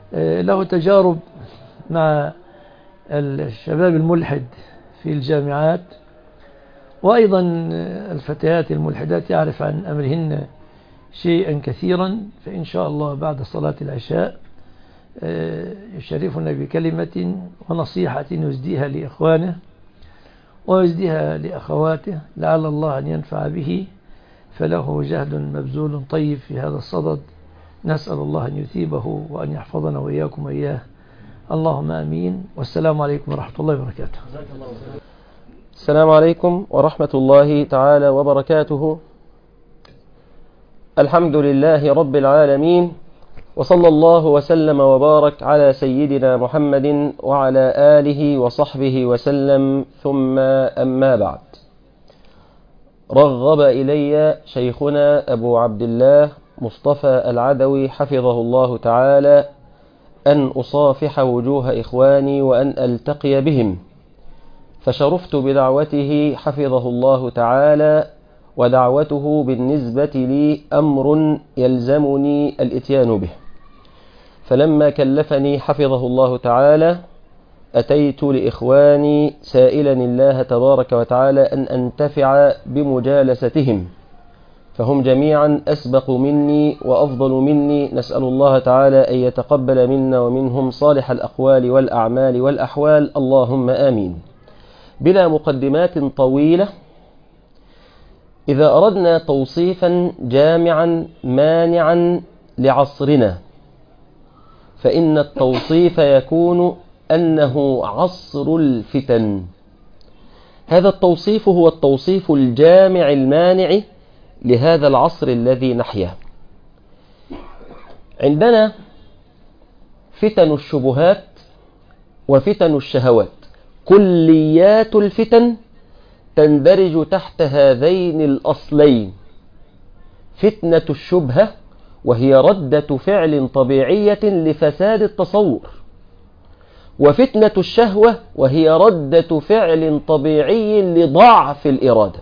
له تجارب مع الشباب الملحد في الجامعات وأيضا الفتيات الملحدات يعرف عن أمرهن شيئا كثيرا فإن شاء الله بعد صلاة العشاء يشرفنا بكلمة ونصيحة يزديها لإخوانه ويزديها لأخواته لعل الله أن ينفع به فله جهد مبذول طيب في هذا الصدد نسأل الله أن يثيبه وأن يحفظنا وإياكم وإياه اللهم آمين والسلام عليكم ورحمة الله وبركاته السلام عليكم ورحمة الله تعالى وبركاته الحمد لله رب العالمين وصلى الله وسلم وبارك على سيدنا محمد وعلى آله وصحبه وسلم ثم أما بعد رغب إلي شيخنا أبو عبد الله مصطفى العدوي حفظه الله تعالى أن أصافح وجوه إخواني وأن ألتقي بهم فشرفت بدعوته حفظه الله تعالى ودعوته بالنسبة لي أمر يلزمني الاتيان به فلما كلفني حفظه الله تعالى أتيت لإخواني سائلا الله تبارك وتعالى أن أنتفع بمجالستهم فهم جميعا أسبق مني وأفضل مني نسأل الله تعالى أن يتقبل منا ومنهم صالح الأقوال والأعمال والأحوال اللهم آمين بلا مقدمات طويلة إذا أردنا توصيفا جامعا مانعا لعصرنا فإن التوصيف يكون أنه عصر الفتن هذا التوصيف هو التوصيف الجامع المانع لهذا العصر الذي نحياه عندنا فتن الشبهات وفتن الشهوات كليات الفتن تندرج تحت هذين الأصلين فتنة الشبهة وهي ردة فعل طبيعية لفساد التصور وفتنة الشهوة وهي ردة فعل طبيعي لضعف الإرادة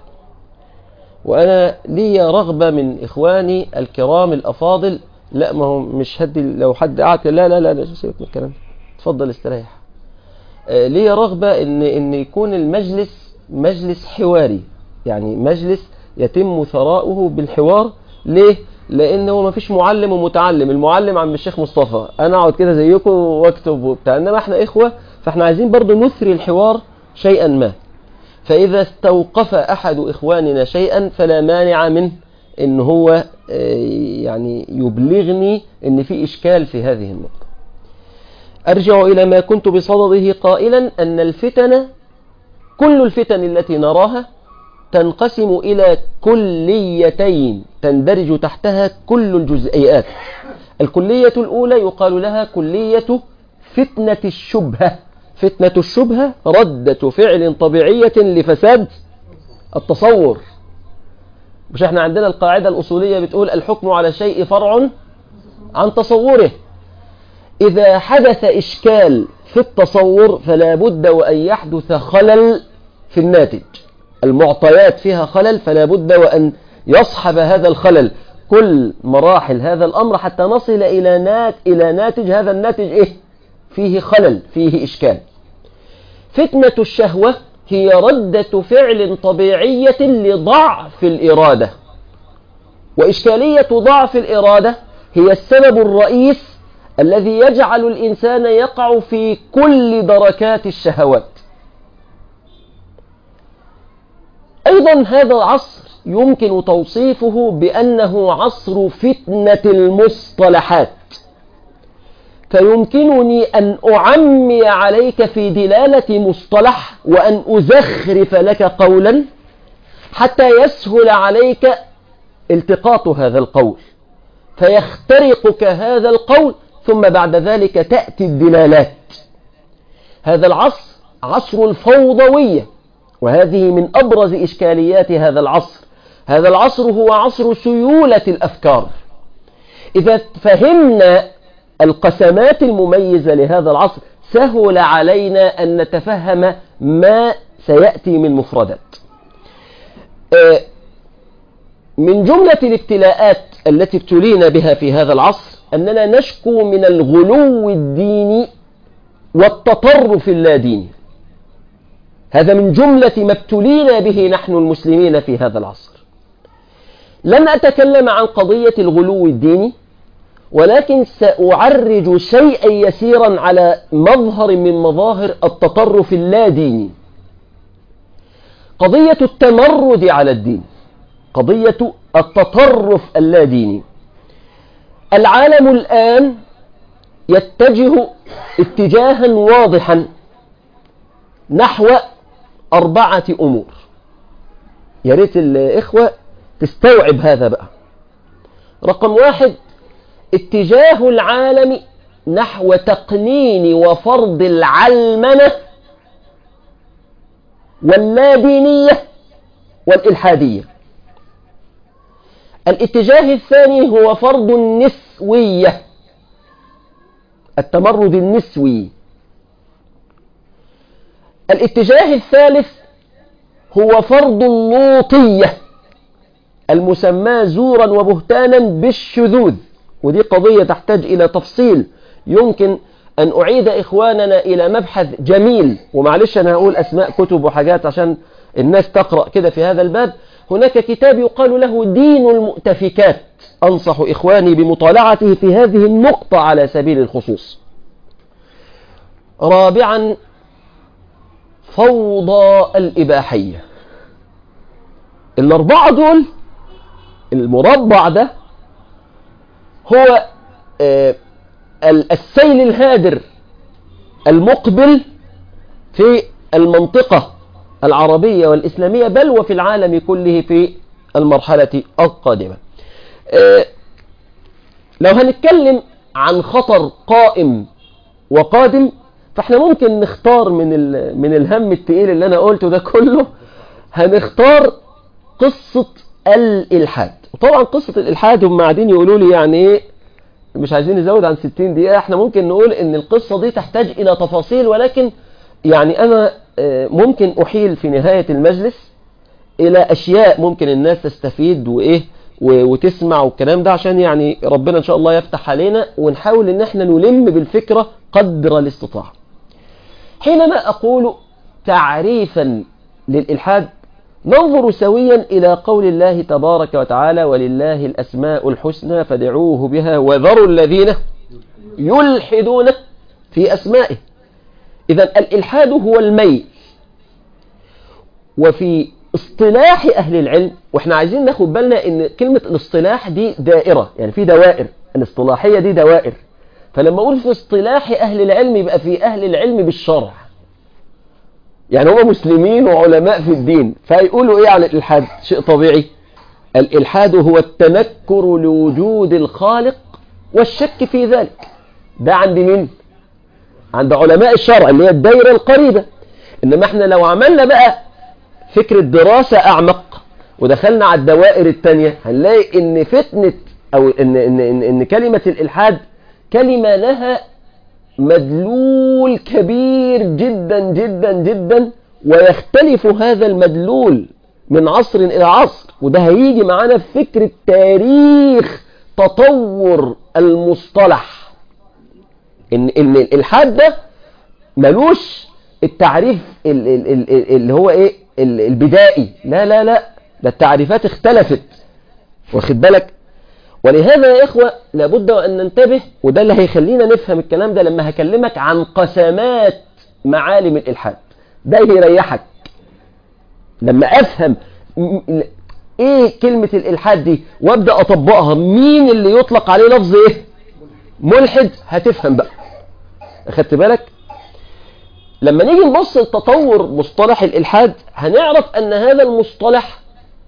وأنا لي رغبة من إخواني الكرام الأفاضل لا ما هو مش هدي لو حد قعد لا لا لا لا سيبك من الكلام اتفضل استريح آه لي رغبة إن إن يكون المجلس مجلس حواري يعني مجلس يتم ثراؤه بالحوار ليه؟ لان هو ما فيش معلم ومتعلم المعلم عم الشيخ مصطفى انا اقعد كده زيكم واكتب وبتاع انما احنا اخوه فاحنا عايزين برضو نثري الحوار شيئا ما فاذا استوقف احد اخواننا شيئا فلا مانع من ان هو يعني يبلغني ان في اشكال في هذه النقطه ارجع الى ما كنت بصدده قائلا ان الفتن كل الفتن التي نراها تنقسم إلى كليتين تندرج تحتها كل الجزئيات الكلية الأولى يقال لها كلية فتنة الشبهة فتنة الشبهة ردة فعل طبيعية لفساد التصور مش احنا عندنا القاعدة الأصولية بتقول الحكم على شيء فرع عن تصوره إذا حدث إشكال في التصور فلا بد وأن يحدث خلل في الناتج المعطيات فيها خلل فلا بد وأن يصحب هذا الخلل كل مراحل هذا الأمر حتى نصل إلى نات إلى ناتج هذا الناتج إيه؟ فيه خلل فيه إشكال فتنة الشهوة هي ردة فعل طبيعية لضعف الإرادة وإشكالية ضعف الإرادة هي السبب الرئيس الذي يجعل الإنسان يقع في كل دركات الشهوات أيضا هذا العصر يمكن توصيفه بأنه عصر فتنة المصطلحات فيمكنني أن أعمي عليك في دلالة مصطلح وأن أزخرف لك قولا حتى يسهل عليك التقاط هذا القول فيخترقك هذا القول ثم بعد ذلك تأتي الدلالات هذا العصر عصر الفوضوية وهذه من أبرز إشكاليات هذا العصر هذا العصر هو عصر سيولة الأفكار إذا فهمنا القسمات المميزة لهذا العصر سهل علينا أن نتفهم ما سيأتي من مفردات من جملة الابتلاءات التي ابتلينا بها في هذا العصر أننا نشكو من الغلو الديني والتطرف اللاديني هذا من جملة ما ابتلينا به نحن المسلمين في هذا العصر لن أتكلم عن قضية الغلو الديني ولكن سأعرج شيئا يسيرا على مظهر من مظاهر التطرف اللاديني قضية التمرد على الدين قضية التطرف اللاديني العالم الآن يتجه اتجاها واضحا نحو أربعة أمور يا ريت الإخوة تستوعب هذا بقى رقم واحد اتجاه العالم نحو تقنين وفرض العلمنة واللادينية والإلحادية الاتجاه الثاني هو فرض النسوية التمرد النسوي الاتجاه الثالث هو فرض اللوطية المسمى زورا وبهتانا بالشذوذ ودي قضية تحتاج إلى تفصيل يمكن أن أعيد إخواننا إلى مبحث جميل ومعلش أنا هقول أسماء كتب وحاجات عشان الناس تقرأ كده في هذا الباب هناك كتاب يقال له دين المؤتفكات أنصح إخواني بمطالعته في هذه النقطة على سبيل الخصوص رابعا فوضى الإباحية الأربعة دول المربع ده هو آه السيل الهادر المقبل في المنطقة العربية والإسلامية بل وفي العالم كله في المرحلة القادمة آه لو هنتكلم عن خطر قائم وقادم فاحنا ممكن نختار من من الهم التقيل اللي انا قلته ده كله هنختار قصة الإلحاد وطبعا قصة الإلحاد هم قاعدين يقولوا لي يعني ايه مش عايزين نزود عن 60 دقيقة احنا ممكن نقول ان القصة دي تحتاج الى تفاصيل ولكن يعني انا ممكن احيل في نهاية المجلس الى اشياء ممكن الناس تستفيد وايه وتسمع والكلام ده عشان يعني ربنا ان شاء الله يفتح علينا ونحاول ان احنا نلم بالفكرة قدر الاستطاعة حينما اقول تعريفا للإلحاد ننظر سويا إلى قول الله تبارك وتعالى ولله الأسماء الحسنى فدعوه بها وذروا الذين يلحدون في أسمائه إذا الإلحاد هو الميل وفي اصطلاح أهل العلم وإحنا عايزين ناخد بالنا إن كلمة الاصطلاح دي دائرة يعني في دوائر الاصطلاحية دي دوائر فلما أقول في اصطلاح أهل العلم يبقى في أهل العلم بالشرع يعني هم مسلمين وعلماء في الدين فيقولوا ايه عن الالحاد شيء طبيعي الالحاد هو التنكر لوجود الخالق والشك في ذلك ده عند مين عند علماء الشرع اللي هي الدايره القريبه انما احنا لو عملنا بقى فكره دراسه اعمق ودخلنا على الدوائر الثانيه هنلاقي ان فتنه او ان ان ان, إن كلمه الالحاد كلمه لها مدلول كبير جدا جدا جدا ويختلف هذا المدلول من عصر إلى عصر وده هيجي معانا في فكرة تاريخ تطور المصطلح إن, إن الإلحاد ده ملوش التعريف اللي هو إيه البدائي لا لا لا ده التعريفات اختلفت واخد بالك ولهذا يا إخوة لابد أن ننتبه وده اللي هيخلينا نفهم الكلام ده لما هكلمك عن قسمات معالم الإلحاد ده يريحك لما أفهم إيه كلمة الإلحاد دي وأبدأ أطبقها مين اللي يطلق عليه لفظ إيه ملحد هتفهم بقى أخدت بالك لما نيجي نبص لتطور مصطلح الإلحاد هنعرف أن هذا المصطلح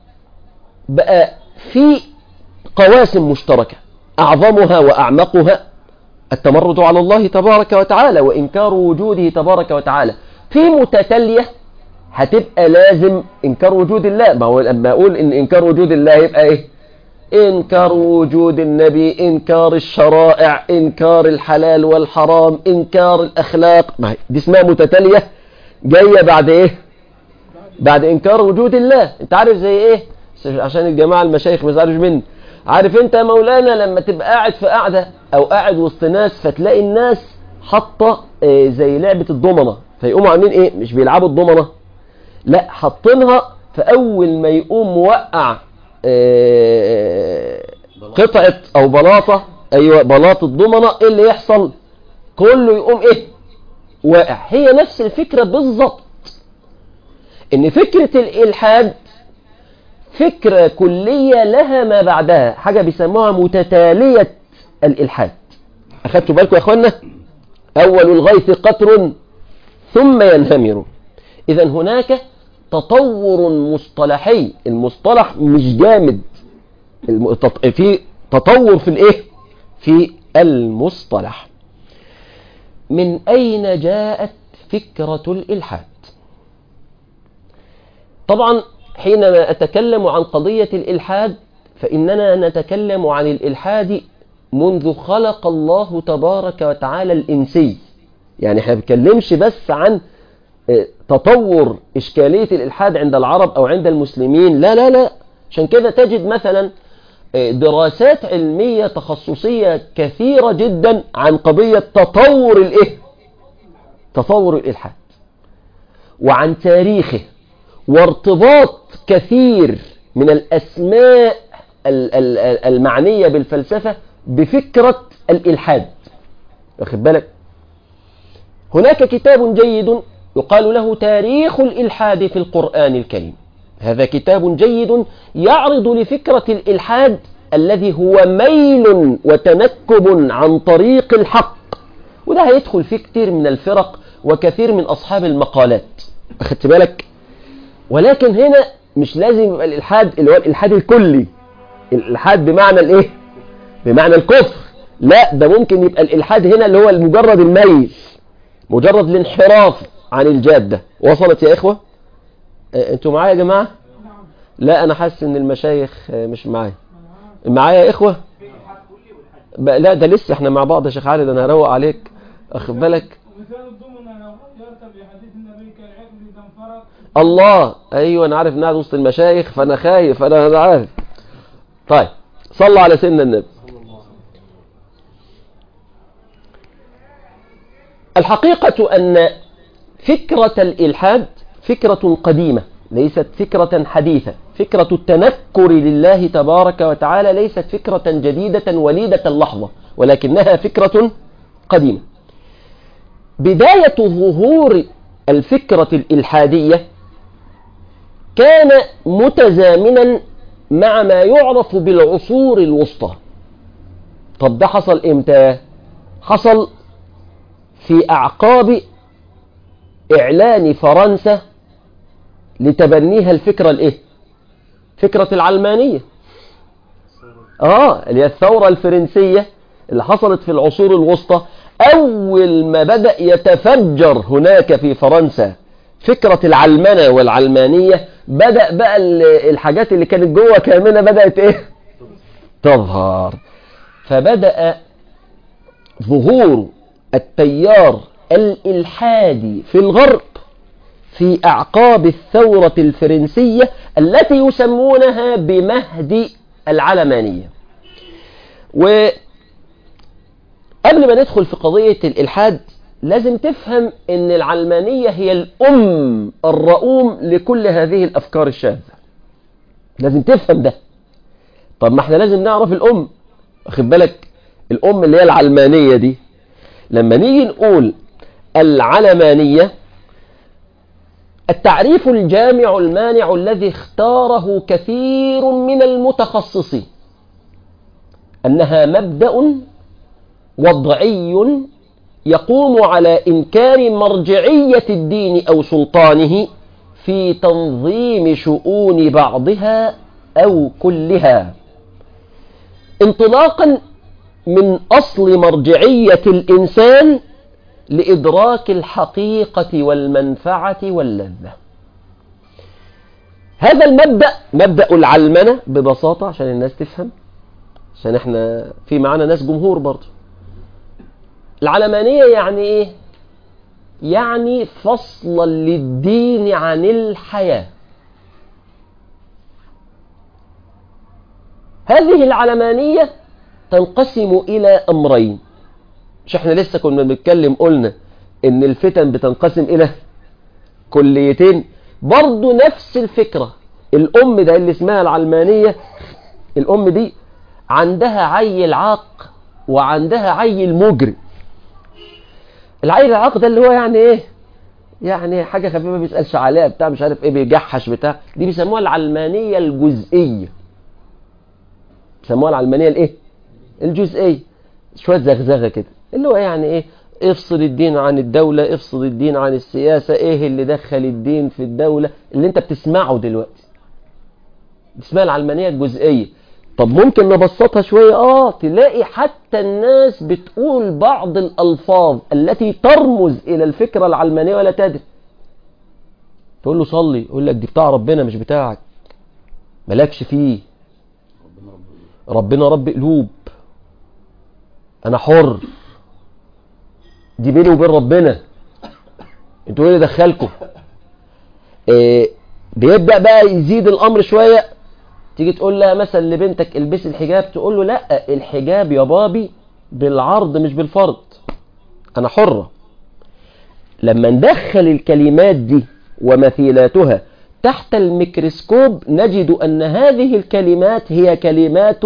بقى فيه قواسم مشتركة أعظمها وأعمقها التمرد على الله تبارك وتعالى وإنكار وجوده تبارك وتعالى في متتالية هتبقى لازم إنكار وجود الله ما هو لما أقول إن إنكار وجود الله يبقى إيه إنكار وجود النبي إنكار الشرائع إنكار الحلال والحرام إنكار الأخلاق ما هي دي اسمها متتالية جاية بعد إيه بعد إنكار وجود الله أنت عارف زي إيه عشان الجماعة المشايخ ما يزعلوش مني عارف انت يا مولانا لما تبقى قاعد في قاعدة او قاعد وسط ناس فتلاقي الناس حاطة اه زي لعبة الضمنة فيقوموا عاملين ايه مش بيلعبوا الضمنة لا حاطينها فاول ما يقوم موقع اه قطعة او بلاطة ايوه بلاطة ضمنة ايه اللي يحصل كله يقوم ايه واقع هي نفس الفكرة بالظبط ان فكرة الالحاد فكرة كلية لها ما بعدها حاجة بيسموها متتالية الالحاد اخدتوا بالكم يا اخوانا اول الغيث قطر ثم ينهمر اذا هناك تطور مصطلحي المصطلح مش جامد في تطور في الايه في المصطلح من أين جاءت فكرة الإلحاد طبعا حينما أتكلم عن قضية الإلحاد فإننا نتكلم عن الإلحاد منذ خلق الله تبارك وتعالى الإنسي يعني احنا بنتكلمش بس عن تطور إشكالية الإلحاد عند العرب أو عند المسلمين لا لا لا عشان كده تجد مثلا دراسات علمية تخصصية كثيرة جدا عن قضية تطور الايه تطور الإلحاد وعن تاريخه وارتباط كثير من الأسماء المعنية بالفلسفة بفكرة الإلحاد واخد بالك هناك كتاب جيد يقال له تاريخ الإلحاد في القرآن الكريم هذا كتاب جيد يعرض لفكرة الإلحاد الذي هو ميل وتنكب عن طريق الحق وده هيدخل فيه كتير من الفرق وكثير من أصحاب المقالات أخدت بالك ولكن هنا مش لازم يبقى الإلحاد اللي هو الإلحاد الكلي الإلحاد بمعنى الإيه بمعنى الكفر لا ده ممكن يبقى الإلحاد هنا اللي هو مجرد الميل مجرد الانحراف عن الجادة وصلت يا إخوة انتوا معايا يا جماعة لا انا حاسس ان المشايخ مش معايا معايا يا اخوة لا ده لسه احنا مع بعض يا شيخ علي ده انا هروق عليك اخد بالك الله ايوه انا عارف انها وسط المشايخ فانا خايف انا انا عارف طيب صلى على سيدنا النبي الحقيقة ان فكرة الالحاد فكرة قديمة ليست فكرة حديثة فكرة التنكر لله تبارك وتعالى ليست فكرة جديدة وليدة اللحظة ولكنها فكرة قديمة بداية ظهور الفكرة الإلحادية كان متزامنا مع ما يعرف بالعصور الوسطى طب ده حصل امتى حصل في أعقاب إعلان فرنسا لتبنيها الفكرة الايه فكرة العلمانية اه اللي هي الثورة الفرنسية اللي حصلت في العصور الوسطى اول ما بدأ يتفجر هناك في فرنسا فكرة العلمنة والعلمانية بدأ بقى الحاجات اللي كانت جوه كامنة بدأت ايه تظهر فبدأ ظهور التيار الإلحادي في الغرب في أعقاب الثورة الفرنسية التي يسمونها بمهد العلمانية وقبل ما ندخل في قضية الإلحاد لازم تفهم أن العلمانية هي الأم الرؤوم لكل هذه الأفكار الشاذة لازم تفهم ده طب ما احنا لازم نعرف الأم واخد بالك الأم اللي هي العلمانية دي لما نيجي نقول العلمانية التعريف الجامع المانع الذي اختاره كثير من المتخصصين أنها مبدأ وضعي يقوم على إنكار مرجعية الدين أو سلطانه في تنظيم شؤون بعضها أو كلها انطلاقا من أصل مرجعية الإنسان لإدراك الحقيقة والمنفعة واللذة هذا المبدأ مبدأ العلمنة ببساطة عشان الناس تفهم عشان احنا في معانا ناس جمهور برضه العلمانية يعني ايه يعني فصلا للدين عن الحياة هذه العلمانية تنقسم إلى أمرين مش احنا لسه كنا بنتكلم قلنا ان الفتن بتنقسم إلى كليتين برضو نفس الفكرة الأم ده اللي اسمها العلمانية الأم دي عندها عيل عاق وعندها عيل مجرم العيل العاق ده اللي هو يعني ايه يعني حاجة خفيفة ما بيسألش عليها بتاع مش عارف ايه بيجحش بتاع دي بيسموها العلمانية الجزئية بيسموها العلمانية الايه الجزئية شوية زغزغة كده اللي هو يعني ايه افصل الدين عن الدولة افصل الدين عن السياسة ايه اللي دخل الدين في الدولة اللي انت بتسمعه دلوقتي اسمها العلمانية الجزئية طب ممكن نبسطها شوية اه تلاقي حتى الناس بتقول بعض الألفاظ التي ترمز إلى الفكرة العلمانية ولا تدري تقول له صلي يقول لك دي بتاع ربنا مش بتاعك مالكش فيه ربنا رب قلوب انا حر دي بيني وبين ربنا انتوا ايه اللي دخلكم إيه بيبدأ بقى يزيد الامر شوية تيجي تقول لها مثلا لبنتك البسي الحجاب تقول له لا الحجاب يا بابي بالعرض مش بالفرض انا حرة لما ندخل الكلمات دي ومثيلاتها تحت الميكروسكوب نجد ان هذه الكلمات هي كلمات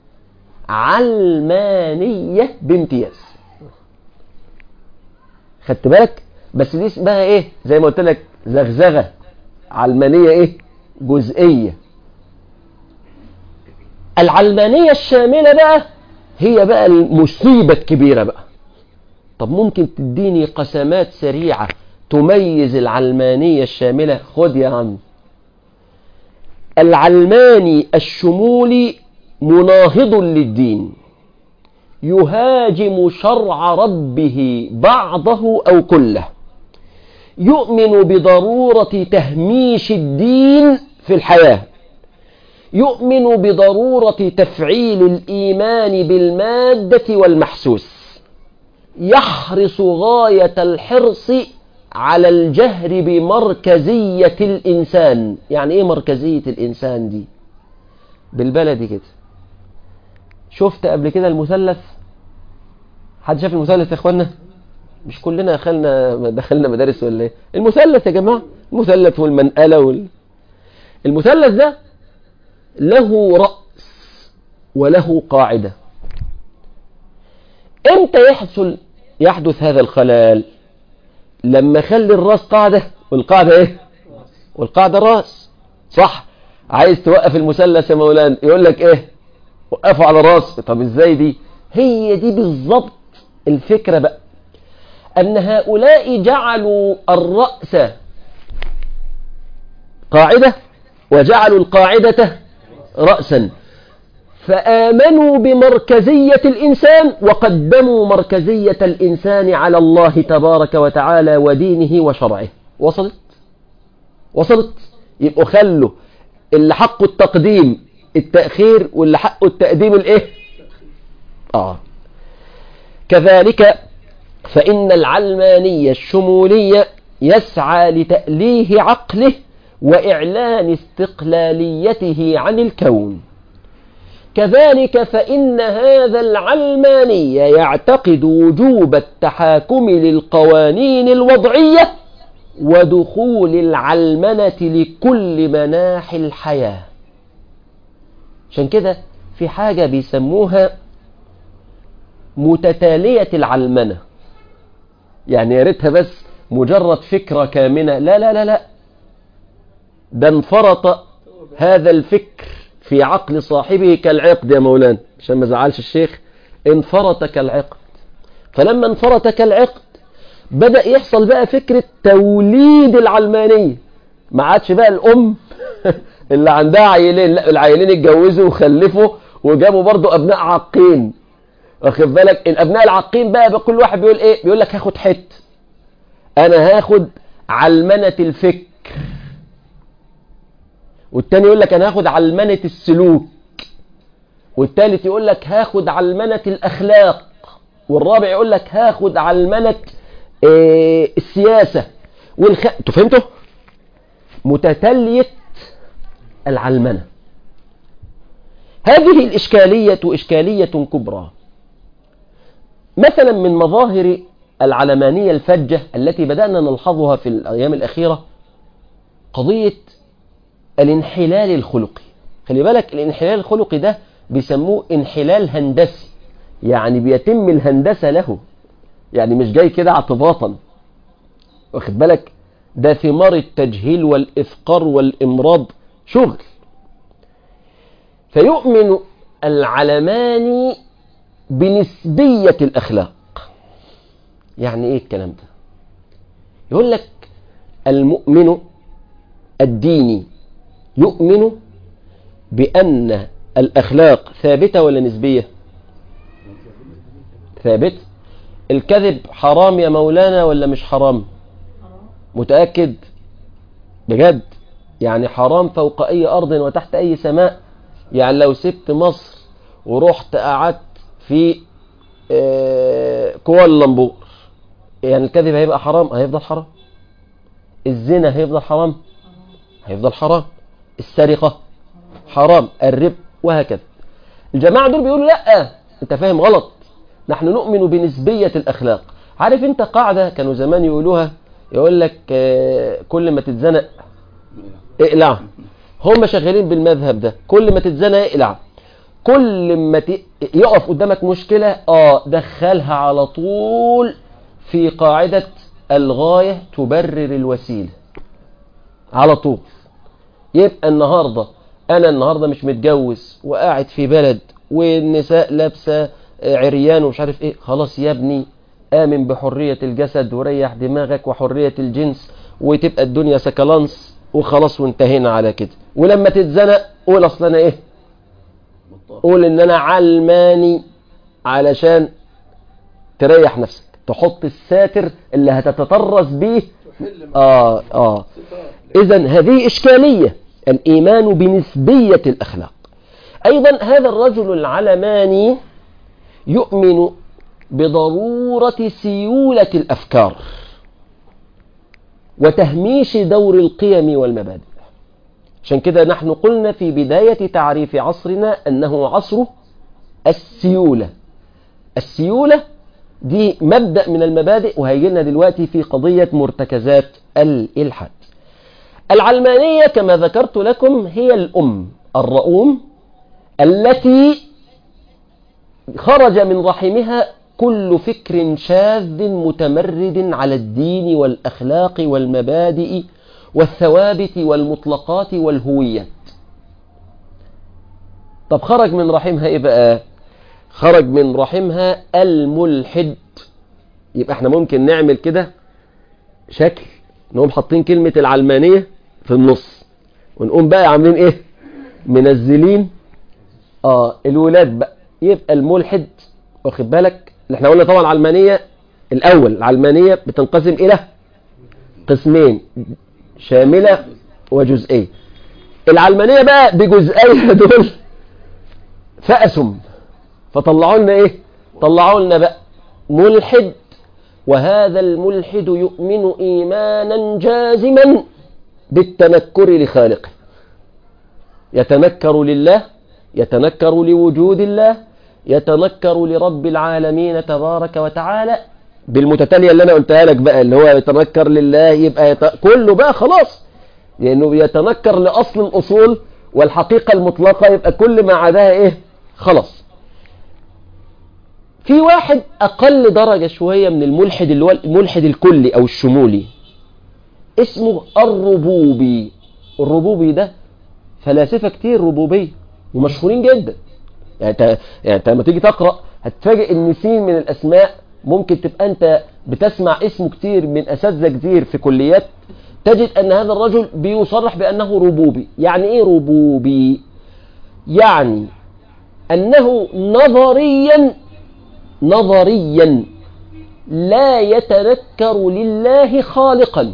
علمانية بامتياز خدت بالك بس دي اسمها ايه زي ما قلت لك زغزغة علمانية ايه جزئية العلمانية الشاملة بقى هي بقى المصيبة الكبيرة بقى طب ممكن تديني قسمات سريعة تميز العلمانية الشاملة خد يا عم العلماني الشمولي مناهض للدين يهاجم شرع ربه بعضه أو كله يؤمن بضرورة تهميش الدين في الحياة يؤمن بضرورة تفعيل الإيمان بالمادة والمحسوس يحرص غاية الحرص على الجهر بمركزية الإنسان يعني إيه مركزية الإنسان دي بالبلدي كده شفت قبل كده المثلث حد شاف المثلث يا اخوانا مش كلنا دخلنا دخلنا مدارس ولا ايه المثلث يا جماعه المثلث والمنقله وال... المثلث ده له رأس وله قاعدة امتى يحصل يحدث هذا الخلال لما خلي الراس قاعدة والقاعدة ايه والقاعدة راس صح عايز توقف المثلث يا مولانا يقول لك ايه وقفوا على راس طب ازاي دي هي دي بالظبط الفكرة بقى ان هؤلاء جعلوا الرأس قاعدة وجعلوا القاعدة رأسا فآمنوا بمركزية الإنسان وقدموا مركزية الإنسان على الله تبارك وتعالى ودينه وشرعه وصلت وصلت يبقوا خلوا اللي حقه التقديم التأخير واللي حقه التقديم الايه آه كذلك فإن العلمانية الشمولية يسعى لتأليه عقله وإعلان استقلاليته عن الكون كذلك فإن هذا العلماني يعتقد وجوب التحاكم للقوانين الوضعية ودخول العلمنة لكل مناحي الحياة عشان كده في حاجة بيسموها متتالية العلمنة يعني يا ريتها بس مجرد فكرة كامنة لا لا لا لا ده انفرط هذا الفكر في عقل صاحبه كالعقد يا مولانا عشان ما زعلش الشيخ انفرط كالعقد فلما انفرط كالعقد بدأ يحصل بقى فكرة توليد العلمانية ما عادش بقى الأم اللي عندها عيلين لا العيلين اتجوزوا وخلفوا وجابوا برضو أبناء عاقين واخد بالك الأبناء العاقين بقى, بقى كل واحد بيقول إيه بيقول لك هاخد حت أنا هاخد علمنة الفكر والتاني يقول لك انا هاخد علمنة السلوك والتالت يقول لك هاخد علمنة الاخلاق والرابع يقول لك هاخد علمنة إيه السياسة والخ... انتوا فهمتوا متتالية العلمنة هذه الإشكالية إشكالية كبرى مثلا من مظاهر العلمانية الفجة التي بدأنا نلحظها في الأيام الأخيرة قضية الانحلال الخلقي خلي بالك الانحلال الخلقي ده بيسموه انحلال هندسي يعني بيتم الهندسة له يعني مش جاي كده اعتباطا واخد بالك ده ثمار التجهيل والإفقار والإمراض شغل فيؤمن العلماني بنسبية الأخلاق يعني إيه الكلام ده يقول لك المؤمن الديني يؤمن بأن الأخلاق ثابتة ولا نسبية ثابت الكذب حرام يا مولانا ولا مش حرام متأكد بجد يعني حرام فوق أي أرض وتحت أي سماء يعني لو سبت مصر ورحت قعدت في كوالالمبور يعني الكذب هيبقى حرام هيفضل حرام الزنا هيفضل حرام هيفضل حرام السرقة حرام الرب وهكذا الجماعة دول بيقولوا لا انت فاهم غلط نحن نؤمن بنسبية الأخلاق عارف انت قاعدة كانوا زمان يقولوها يقول لك كل ما تتزنق اقلع هم شغالين بالمذهب ده كل ما تتزنق اقلع كل ما ت... يقف قدامك مشكلة اه دخلها على طول في قاعدة الغاية تبرر الوسيلة على طول يبقى النهاردة انا النهاردة مش متجوز وقاعد في بلد والنساء لابسة عريان ومش عارف ايه خلاص يا ابني آمن بحرية الجسد وريح دماغك وحرية الجنس وتبقى الدنيا سكالانس وخلاص وانتهينا على كده ولما تتزنق قول اصل انا ايه قول ان انا علماني علشان تريح نفسك تحط الساتر اللي هتتطرز بيه اه اه اذا هذه اشكالية الايمان بنسبية الاخلاق ايضا هذا الرجل العلماني يؤمن بضرورة سيولة الأفكار وتهميش دور القيم والمبادئ عشان كده نحن قلنا في بداية تعريف عصرنا أنه عصر السيولة السيولة دي مبدأ من المبادئ وهيجينا دلوقتي في قضية مرتكزات الإلحاد العلمانية كما ذكرت لكم هي الأم الرؤوم التي خرج من رحمها كل فكر شاذ متمرد على الدين والأخلاق والمبادئ والثوابت والمطلقات والهويات طب خرج من رحمها ايه بقى خرج من رحمها الملحد يبقى احنا ممكن نعمل كده شكل نقوم حاطين كلمة العلمانية في النص ونقوم بقى عاملين ايه منزلين اه الولاد بقى يبقى الملحد واخد بالك اللي احنا قلنا طبعا العلمانية الاول العلمانية بتنقسم الى قسمين شاملة وجزئية العلمانية بقى بجزئية دول فأسم فطلعوا لنا ايه طلعوا لنا بقى ملحد وهذا الملحد يؤمن إيمانا جازما بالتنكر لخالقه يتنكر لله يتنكر لوجود الله يتنكر لرب العالمين تبارك وتعالى بالمتتالية اللي أنا قلتها لك بقى اللي هو يتنكر لله يبقى يت... كله بقى خلاص لأنه يتنكر لأصل الأصول والحقيقة المطلقة يبقى كل ما عداها إيه خلاص في واحد أقل درجة شوية من الملحد اللي هو الملحد الكلي أو الشمولي اسمه الربوبي الربوبي ده فلاسفة كتير ربوبية ومشهورين جدا يعني انت يعني انت لما تيجي تقرأ هتفاجئ ان سين من الاسماء ممكن تبقى انت بتسمع اسمه كتير من اساتذه كتير في كليات تجد ان هذا الرجل بيصرح بانه ربوبي يعني ايه ربوبي يعني انه نظريا نظريا لا يتنكر لله خالقا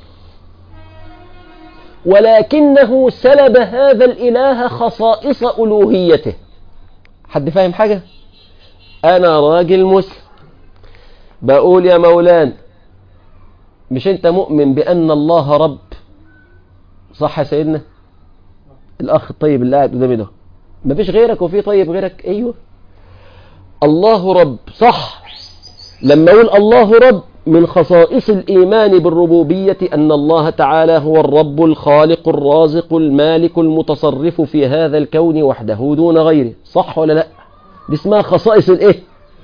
ولكنه سلب هذا الإله خصائص ألوهيته حد فاهم حاجة أنا راجل مسلم بقول يا مولانا مش أنت مؤمن بأن الله رب صح يا سيدنا الأخ الطيب اللي قاعد قدامي ده مفيش غيرك وفي طيب غيرك ايوه الله رب صح لما اقول الله رب من خصائص الإيمان بالربوبية أن الله تعالى هو الرب الخالق الرازق المالك المتصرف في هذا الكون وحده دون غيره صح ولا لا دي اسمها خصائص الايه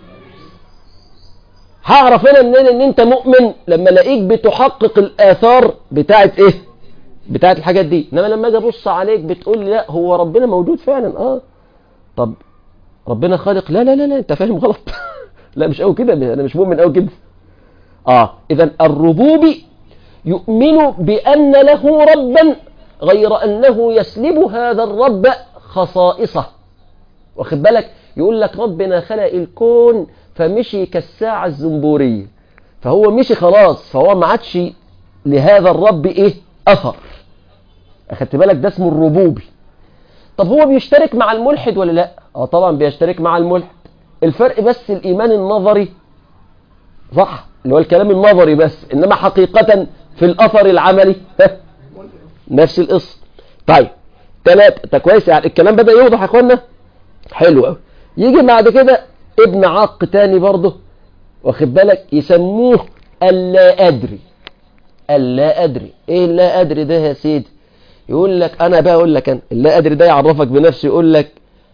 هعرف هنا منين ان انت مؤمن لما الاقيك بتحقق الاثار بتاعت ايه بتاعت الحاجات دي انما لما اجي ابص عليك بتقول لي لا هو ربنا موجود فعلا اه طب ربنا خالق لا لا لا, لا انت فاهم غلط لا مش قوي كده انا مش مؤمن قوي كده اه اذا الربوبي يؤمن بان له ربا غير انه يسلب هذا الرب خصائصه واخد بالك يقول لك ربنا خلق الكون فمشي كالساعة الزنبورية فهو مشي خلاص فهو ما عادش لهذا الرب ايه اثر اخدت بالك ده اسمه الربوبي طب هو بيشترك مع الملحد ولا لا اه طبعا بيشترك مع الملحد الفرق بس الايمان النظري صح اللي هو الكلام النظري بس انما حقيقة في الاثر العملي نفس القصه طيب ثلاثة ده كويس يعني الكلام بدأ يوضح يا اخوانا حلو قوي يجي بعد كده ابن عاق تاني برضه واخد بالك يسموه اللا ادري اللا ادري ايه اللا ادري ده يا سيدي يقول لك انا بقى اقول لك انا اللا ادري ده يعرفك بنفسه يقول لك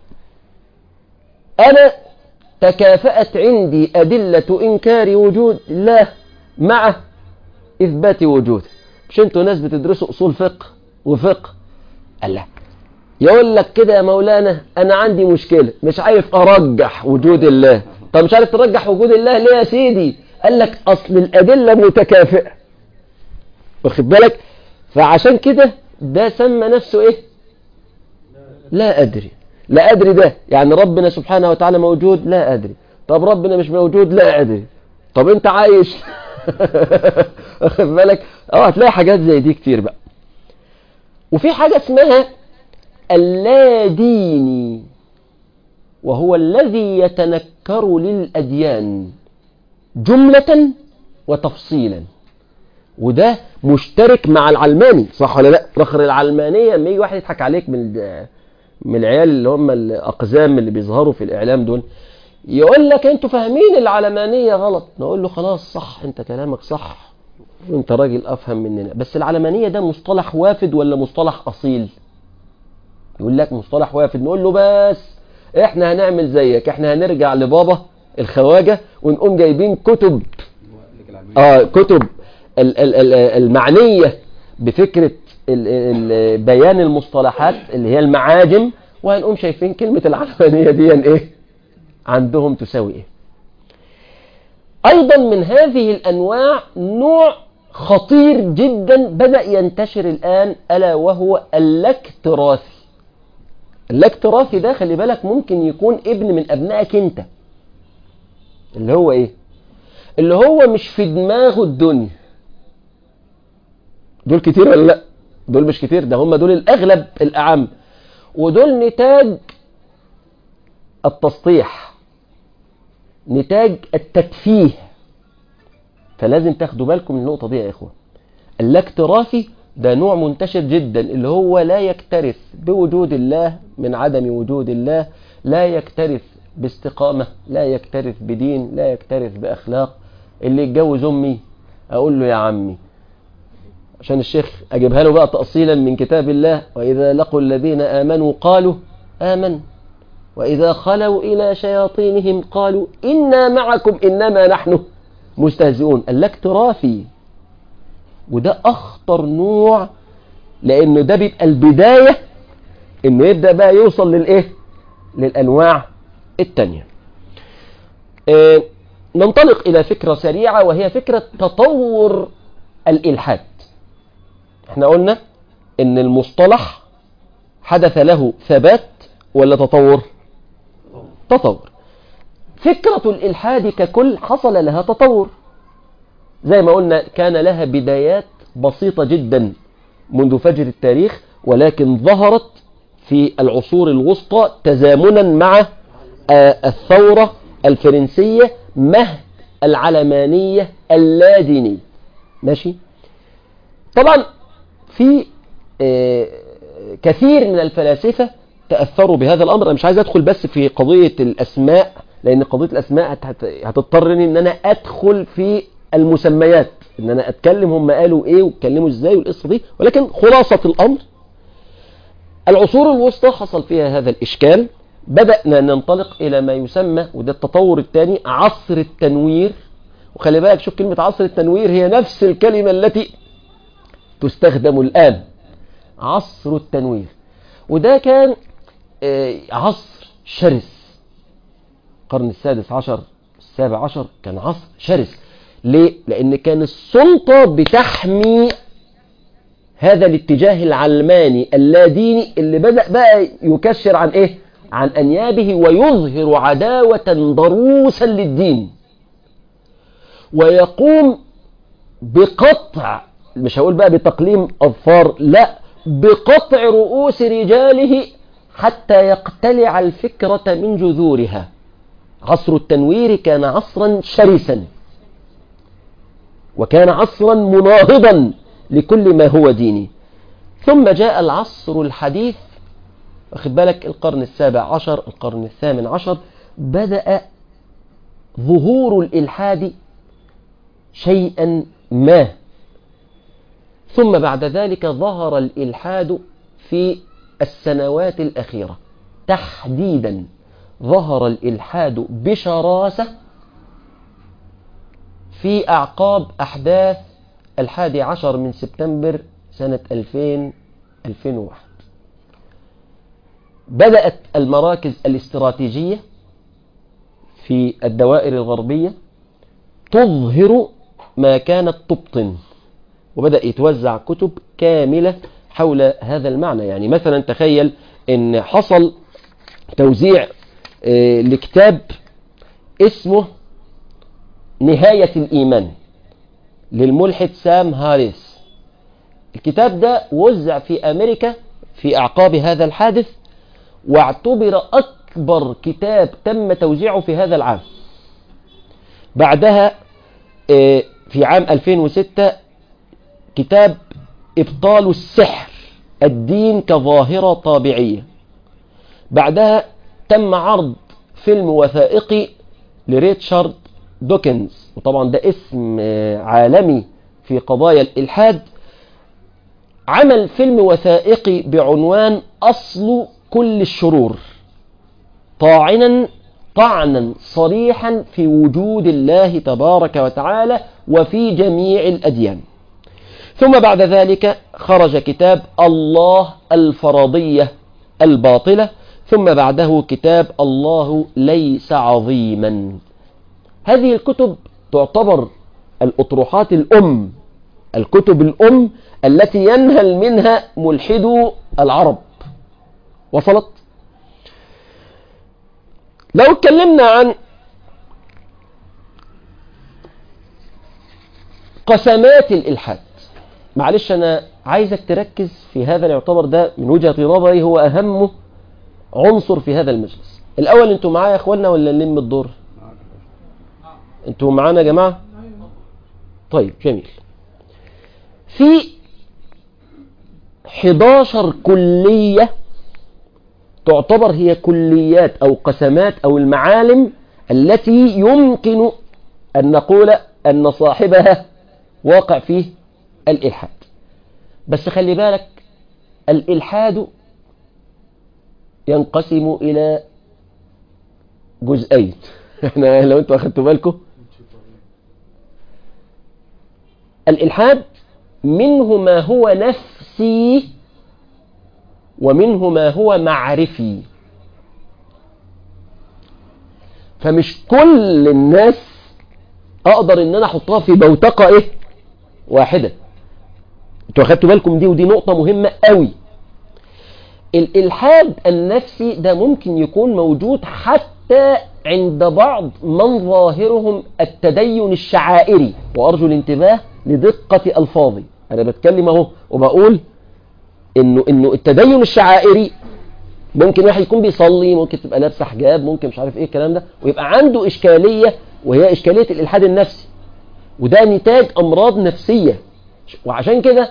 انا تكافأت عندي أدلة إنكار وجود الله مع إثبات وجوده مش انتوا ناس بتدرسوا أصول فقه وفقه الله يقول لك كده يا مولانا أنا عندي مشكلة مش عارف أرجح وجود الله طب مش عارف ترجح وجود الله ليه يا سيدي قال لك أصل الأدلة متكافئة واخد بالك فعشان كده ده سمى نفسه إيه لا أدري لا أدري ده يعني ربنا سبحانه وتعالى موجود لا أدري طب ربنا مش موجود لا أدري طب أنت عايش واخد بالك اه هتلاقي حاجات زي دي كتير بقى وفي حاجة اسمها اللاديني وهو الذي يتنكر للأديان جملة وتفصيلا وده مشترك مع العلماني صح ولا لا رخر العلمانية لما يجي واحد يضحك عليك من من العيال اللي هم الأقزام اللي بيظهروا في الإعلام دول يقول لك انتوا فاهمين العلمانية غلط نقول له خلاص صح انت كلامك صح وانت راجل افهم مننا بس العلمانية ده مصطلح وافد ولا مصطلح اصيل يقول لك مصطلح وافد نقول له بس احنا هنعمل زيك احنا هنرجع لبابا الخواجة ونقوم جايبين كتب اه كتب ال ال ال المعنية بفكرة ال ال بيان المصطلحات اللي هي المعاجم وهنقوم شايفين كلمة العلمانية دي ايه عندهم تساوي ايه ايضا من هذه الانواع نوع خطير جدا بدأ ينتشر الان الا وهو الاكتراثي الاكتراثي ده خلي بالك ممكن يكون ابن من ابنائك انت اللي هو ايه اللي هو مش في دماغه الدنيا دول كتير ولا لا دول مش كتير ده هم دول الاغلب الاعم ودول نتاج التسطيح نتاج التدفيه فلازم تاخدوا بالكم من النقطة دي يا إخوة الاكتراثي ده نوع منتشر جدا اللي هو لا يكترث بوجود الله من عدم وجود الله لا يكترث باستقامة لا يكترث بدين لا يكترث بأخلاق اللي يتجوز أمي أقول له يا عمي عشان الشيخ أجيبها له بقى تأصيلا من كتاب الله وإذا لقوا الذين آمنوا قالوا آمن وإذا خلوا إلى شياطينهم قالوا إنا معكم إنما نحن مستهزئون الاكتراثي وده أخطر نوع لأنه ده بيبقى البداية إنه يبدأ بقى يوصل للإيه للأنواع التانية آه ننطلق إلى فكرة سريعة وهي فكرة تطور الإلحاد احنا قلنا إن المصطلح حدث له ثبات ولا تطور تطور فكرة الإلحاد ككل حصل لها تطور زي ما قلنا كان لها بدايات بسيطة جدا منذ فجر التاريخ ولكن ظهرت في العصور الوسطى تزامنا مع الثورة الفرنسية مهد العلمانية اللادينية ماشي طبعا في كثير من الفلاسفة تأثروا بهذا الأمر أنا مش عايز أدخل بس في قضية الأسماء لأن قضية الأسماء هت- هتضطرني إن أنا أدخل في المسميات إن أنا أتكلم هم قالوا إيه واتكلموا إزاي والقصة دي ولكن خلاصة الأمر العصور الوسطى حصل فيها هذا الإشكال بدأنا ننطلق إلى ما يسمى وده التطور الثاني عصر التنوير وخلي بالك شوف كلمة عصر التنوير هي نفس الكلمة التي تستخدم الآن عصر التنوير وده كان آه، عصر شرس القرن السادس عشر السابع عشر كان عصر شرس ليه؟ لأن كان السلطة بتحمي هذا الاتجاه العلماني اللاديني اللي بدأ بقى يكشر عن ايه عن انيابه ويظهر عداوة ضروسا للدين ويقوم بقطع مش هقول بقى بتقليم اظفار لا بقطع رؤوس رجاله حتى يقتلع الفكرة من جذورها عصر التنوير كان عصرا شرسا وكان عصرا مناهضا لكل ما هو ديني ثم جاء العصر الحديث واخد بالك القرن السابع عشر القرن الثامن عشر بدأ ظهور الإلحاد شيئا ما ثم بعد ذلك ظهر الإلحاد في السنوات الأخيرة تحديدا ظهر الإلحاد بشراسة في أعقاب أحداث الحادي عشر من سبتمبر سنة 2000 2001 بدأت المراكز الاستراتيجية في الدوائر الغربية تظهر ما كانت تبطن وبدأ يتوزع كتب كاملة حول هذا المعنى يعني مثلا تخيل ان حصل توزيع آه، لكتاب اسمه نهاية الإيمان للملحد سام هاريس الكتاب ده وزع في أمريكا في أعقاب هذا الحادث واعتبر أكبر كتاب تم توزيعه في هذا العام بعدها آه، في عام 2006 كتاب إبطال السحر الدين كظاهرة طابعية بعدها تم عرض فيلم وثائقي لريتشارد دوكنز وطبعا ده اسم آه، عالمي في قضايا الإلحاد عمل فيلم وثائقي بعنوان أصل كل الشرور طاعنا طعنا صريحا في وجود الله تبارك وتعالى وفي جميع الأديان ثم بعد ذلك خرج كتاب الله الفرضية الباطلة ثم بعده كتاب الله ليس عظيما هذه الكتب تعتبر الأطروحات الأم الكتب الأم التي ينهل منها ملحدو العرب وصلت لو اتكلمنا عن قسمات الإلحاد معلش أنا عايزك تركز في هذا اللي يعتبر ده من وجهة نظري هو أهم عنصر في هذا المجلس الأول أنتوا معايا يا أخوانا ولا نلم الدور أنتوا معانا يا جماعة طيب جميل في 11 كلية تعتبر هي كليات أو قسمات أو المعالم التي يمكن أن نقول أن صاحبها واقع فيه الإلحاد بس خلي بالك الإلحاد ينقسم إلى جزئين احنا لو انتوا اخدتوا بالكم الإلحاد منه ما هو نفسي ومنه ما هو معرفي فمش كل الناس اقدر ان انا احطها في بوتقة ايه واحدة انتوا اخدتوا بالكم دي ودي نقطة مهمة قوي الالحاد النفسي ده ممكن يكون موجود حتى عند بعض من ظاهرهم التدين الشعائري وارجو الانتباه لدقة الفاظي انا بتكلم اهو وبقول انه انه التدين الشعائري ممكن واحد يكون بيصلي ممكن تبقى لابسه حجاب ممكن مش عارف ايه الكلام ده ويبقى عنده اشكاليه وهي اشكاليه الالحاد النفسي وده نتاج امراض نفسيه وعشان كده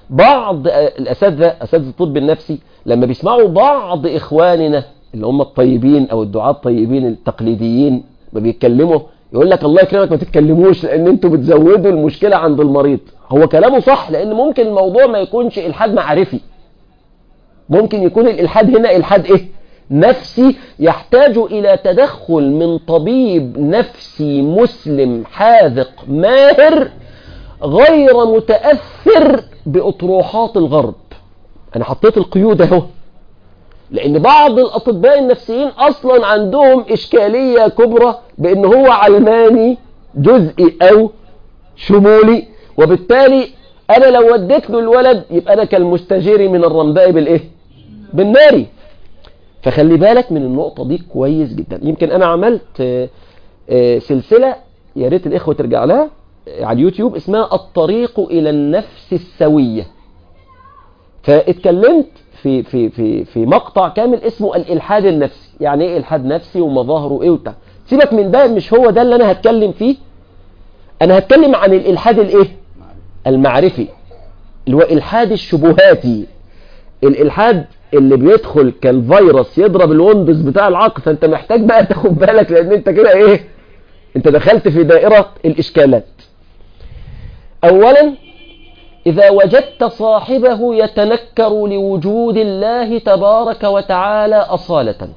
بعض الأساتذة أساتذة الطب النفسي لما بيسمعوا بعض إخواننا اللي هم الطيبين أو الدعاة الطيبين التقليديين ما بيتكلموا يقول لك الله يكرمك ما تتكلموش لأن أنتوا بتزودوا المشكلة عند المريض هو كلامه صح لأن ممكن الموضوع ما يكونش إلحاد معرفي ممكن يكون الإلحاد هنا إلحاد إيه نفسي يحتاج إلى تدخل من طبيب نفسي مسلم حاذق ماهر غير متأثر بأطروحات الغرب أنا حطيت القيود اهو لأن بعض الأطباء النفسيين أصلا عندهم إشكالية كبرى بأن هو علماني جزئي أو شمولي وبالتالي أنا لو وديت له الولد يبقى أنا كالمستجير من الرمباء بالإيه؟ بالناري فخلي بالك من النقطة دي كويس جدا يمكن أنا عملت سلسلة يا ريت الإخوة ترجع لها على اليوتيوب اسمها الطريق إلى النفس السوية فاتكلمت في في في في مقطع كامل اسمه الإلحاد النفسي يعني إيه إلحاد نفسي ومظاهره إيه وبتاع سيبك من ده مش هو ده اللي أنا هتكلم فيه أنا هتكلم عن الإلحاد الإيه المعرفي اللي هو إلحاد الشبهاتي الإلحاد اللي بيدخل كالفيروس يضرب الويندوز بتاع العقل فانت محتاج بقى تاخد بالك لان انت كده ايه انت دخلت في دائرة الاشكالات اولا اذا وجدت صاحبه يتنكر لوجود الله تبارك وتعالى اصالة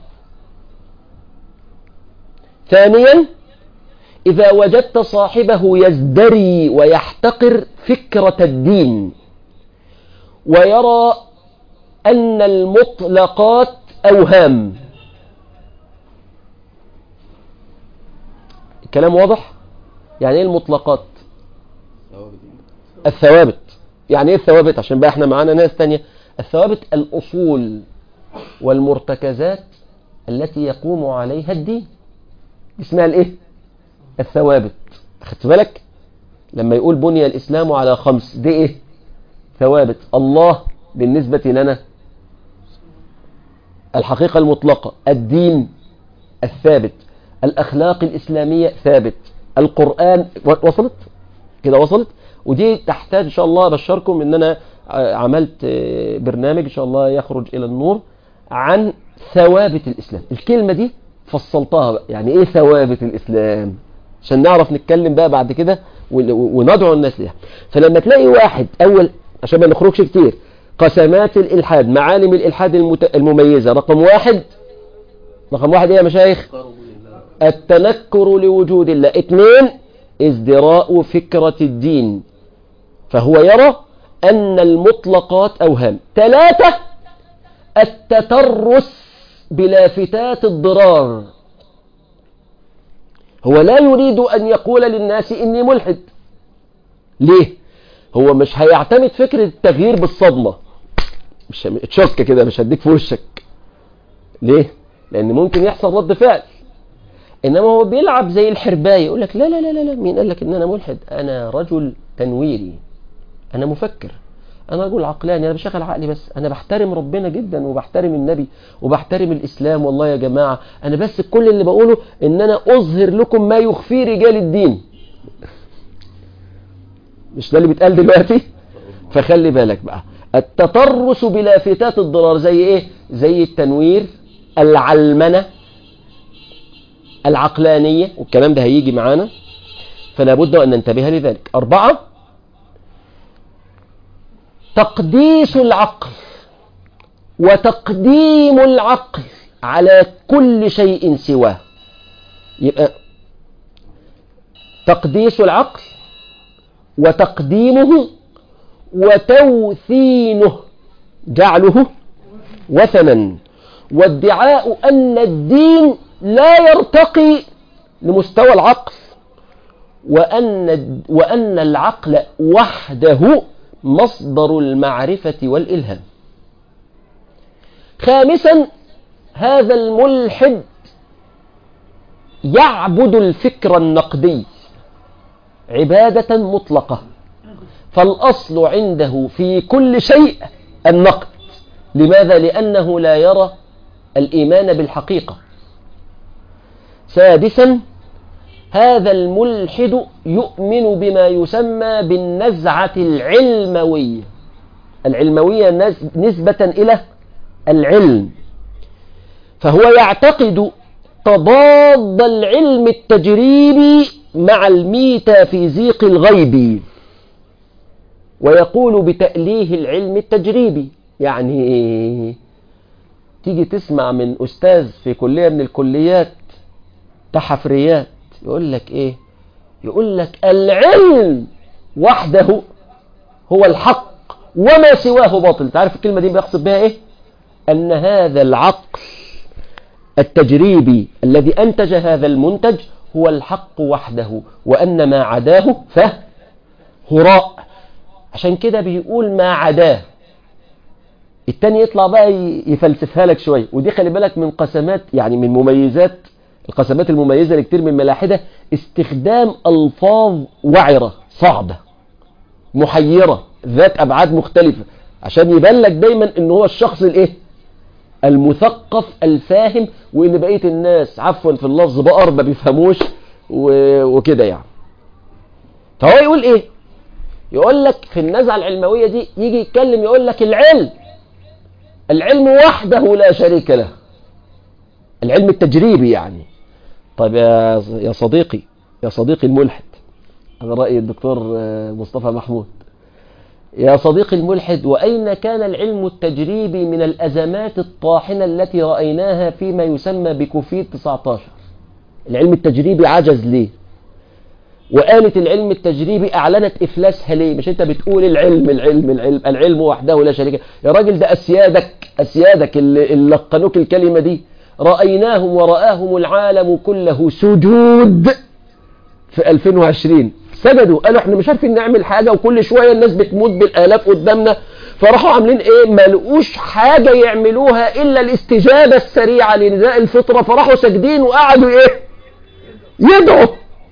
ثانيا اذا وجدت صاحبه يزدري ويحتقر فكرة الدين ويرى أن المطلقات أوهام الكلام واضح يعني ايه المطلقات الثوابت يعني ايه الثوابت عشان بقى احنا معانا ناس تانية الثوابت الأصول والمرتكزات التي يقوم عليها الدين اسمها الايه الثوابت خدت بالك لما يقول بني الإسلام على خمس دي ايه ثوابت الله بالنسبة لنا الحقيقة المطلقة الدين الثابت الأخلاق الإسلامية ثابت القرآن وصلت كده وصلت ودي تحتاج إن شاء الله أبشركم إن أنا عملت برنامج إن شاء الله يخرج إلى النور عن ثوابت الإسلام الكلمة دي فصلتها بقى يعني إيه ثوابت الإسلام عشان نعرف نتكلم بقى بعد كده وندعو الناس ليها فلما تلاقي واحد أول عشان ما نخرجش كتير قسمات الإلحاد معالم الإلحاد المت... المميزة رقم واحد رقم واحد ايه يا مشايخ التنكر لوجود الله اثنين ازدراء فكرة الدين فهو يرى أن المطلقات أوهام ثلاثة التترس بلافتات الضرار هو لا يريد أن يقول للناس إني ملحد ليه هو مش هيعتمد فكرة التغيير بالصدمة مش تشك كده مش هديك في وشك ليه لان ممكن يحصل رد فعل انما هو بيلعب زي الحرباية يقول لك لا لا لا لا مين قال لك ان انا ملحد انا رجل تنويري انا مفكر انا رجل عقلاني انا بشغل عقلي بس انا بحترم ربنا جدا وبحترم النبي وبحترم الاسلام والله يا جماعة انا بس كل اللي بقوله ان انا اظهر لكم ما يخفي رجال الدين مش ده اللي بيتقال دلوقتي فخلي بالك بقى التطرس بلافتات الضرار زي ايه زي التنوير العلمنة العقلانية والكلام ده هيجي معانا فلا بد أن ننتبه لذلك أربعة تقديس العقل وتقديم العقل على كل شيء سواه يبقى تقديس العقل وتقديمه وتوثينه جعله وثنا وادعاء أن الدين لا يرتقي لمستوى العقل وأن, وأن العقل وحده مصدر المعرفة والإلهام خامسا هذا الملحد يعبد الفكر النقدي عبادة مطلقة فالأصل عنده في كل شيء النقد لماذا؟ لأنه لا يرى الإيمان بالحقيقة سادسا هذا الملحد يؤمن بما يسمى بالنزعة العلموية العلموية نس- نسبة إلى العلم فهو يعتقد تضاد العلم التجريبي مع الميتافيزيق الغيبي ويقول بتأليه العلم التجريبي يعني إيه؟ تيجي تسمع من أستاذ في كلية من الكليات تحفريات يقول لك إيه يقول لك العلم وحده هو الحق وما سواه باطل تعرف الكلمة دي بيقصد بها إيه أن هذا العقل التجريبي الذي أنتج هذا المنتج هو الحق وحده وأن ما عداه فهراء عشان كده بيقول ما عداه التاني يطلع بقى ي- يفلسفها لك شوية ودي خلي بالك من قسمات يعني من مميزات القسمات المميزة لكتير من الملاحدة استخدام ألفاظ وعرة صعبة محيرة ذات أبعاد مختلفة عشان يبان لك دايما ان هو الشخص الايه المثقف الفاهم وان بقية الناس عفوا في اللفظ بقر ما بيفهموش و- وكده يعني فهو يقول ايه يقول لك في النزعة العلموية دي يجي يتكلم يقول لك العلم العلم وحده لا شريك له العلم التجريبي يعني طيب يا يا صديقي يا صديقي الملحد هذا رأي الدكتور آه، مصطفى محمود يا صديقي الملحد وأين كان العلم التجريبي من الأزمات الطاحنة التي رأيناها فيما يسمى بكوفيد 19 العلم التجريبي عجز ليه وآلة العلم التجريبي أعلنت إفلاسها ليه مش أنت بتقول العلم العلم العلم العلم وحده لا شريك له. يا راجل ده أسيادك أسيادك اللي اللي لقنوك الكلمة دي رأيناهم ورآهم العالم كله سجود في 2020 سجدوا قالوا احنا مش عارفين نعمل حاجة وكل شوية الناس بتموت بالآلاف قدامنا فراحوا عاملين ايه ما لقوش حاجة يعملوها الا الاستجابة السريعة لنداء الفطرة فراحوا ساجدين وقعدوا ايه يدعوا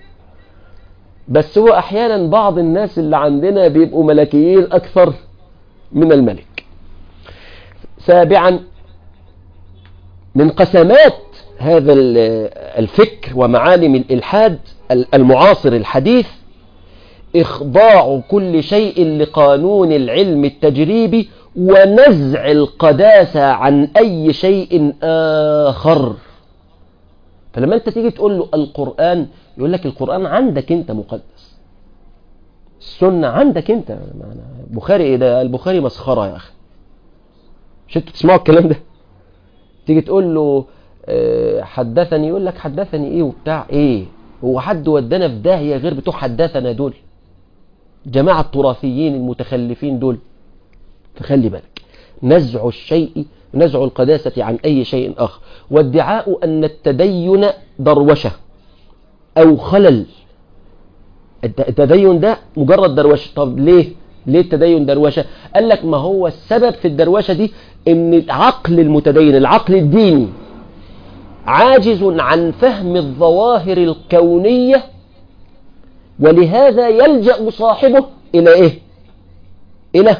بس هو احيانا بعض الناس اللي عندنا بيبقوا ملكيين اكثر من الملك سابعا من قسمات هذا ال- الفكر ومعالم الإلحاد ال- المعاصر الحديث إخضاع كل شيء لقانون العلم التجريبي ونزع القداسة عن أي شيء آخر فلما أنت تيجي تقول له القرآن يقول لك القرآن عندك أنت مقدس السنة عندك أنت معنى- بخاري إيه ده البخاري مسخرة يا أخي مش أنتوا تسمعوا الكلام ده تيجي تقول له آه، حدثني يقول لك حدثني ايه وبتاع ايه هو حد ودانا في داهية غير بتوع حدثنا دول جماعة التراثيين المتخلفين دول فخلي بالك نزع الشيء نزع القداسة عن أي شيء آخر وادعاء أن التدين دروشة أو خلل الت- التدين ده مجرد دروشة طب ليه ليه التدين دروشة قال لك ما هو السبب في الدروشة دي ان عقل المتدين العقل الديني عاجز عن فهم الظواهر الكونية ولهذا يلجأ صاحبه إلى إيه إلى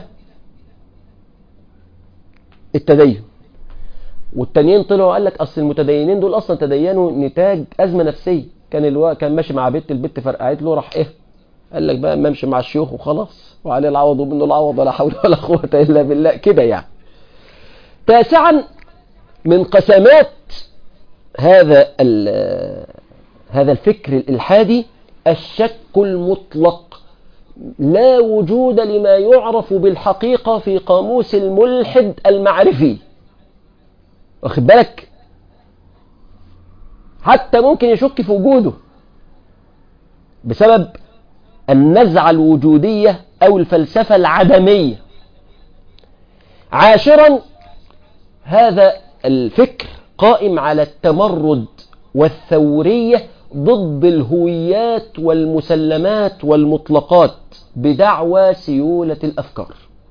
التدين والتانيين طلعوا قال لك أصل المتدينين دول أصلا تدينوا نتاج أزمة نفسية كان الوا كان ماشي مع بنت البنت فرقعت له راح إيه قال لك بقى ما امشي مع الشيوخ وخلاص وعليه العوض ومنه العوض ولا حول ولا قوة إلا بالله كده يعني تاسعا من قسمات هذا ال- هذا الفكر الإلحادي الشك المطلق لا وجود لما يعرف بالحقيقة في قاموس الملحد المعرفي واخد بالك حتى ممكن يشك في وجوده بسبب النزعة الوجودية أو الفلسفة العدمية عاشرا هذا الفكر قائم على التمرد والثورية ضد الهويات والمسلمات والمطلقات بدعوى سيولة الأفكار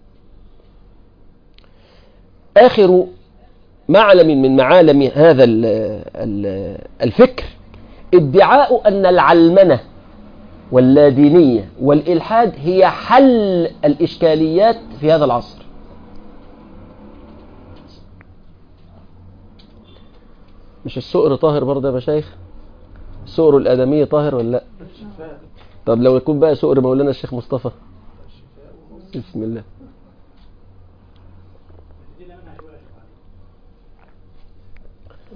آخر معلم من معالم هذا ال ال الفكر ادعاء أن العلمنة واللادينية والإلحاد هي حل الإشكاليات في هذا العصر مش السؤر طاهر برضه يا مشايخ سؤر الآدمية طاهر ولا لا طب لو يكون بقى سؤر مولانا الشيخ مصطفى بسم الله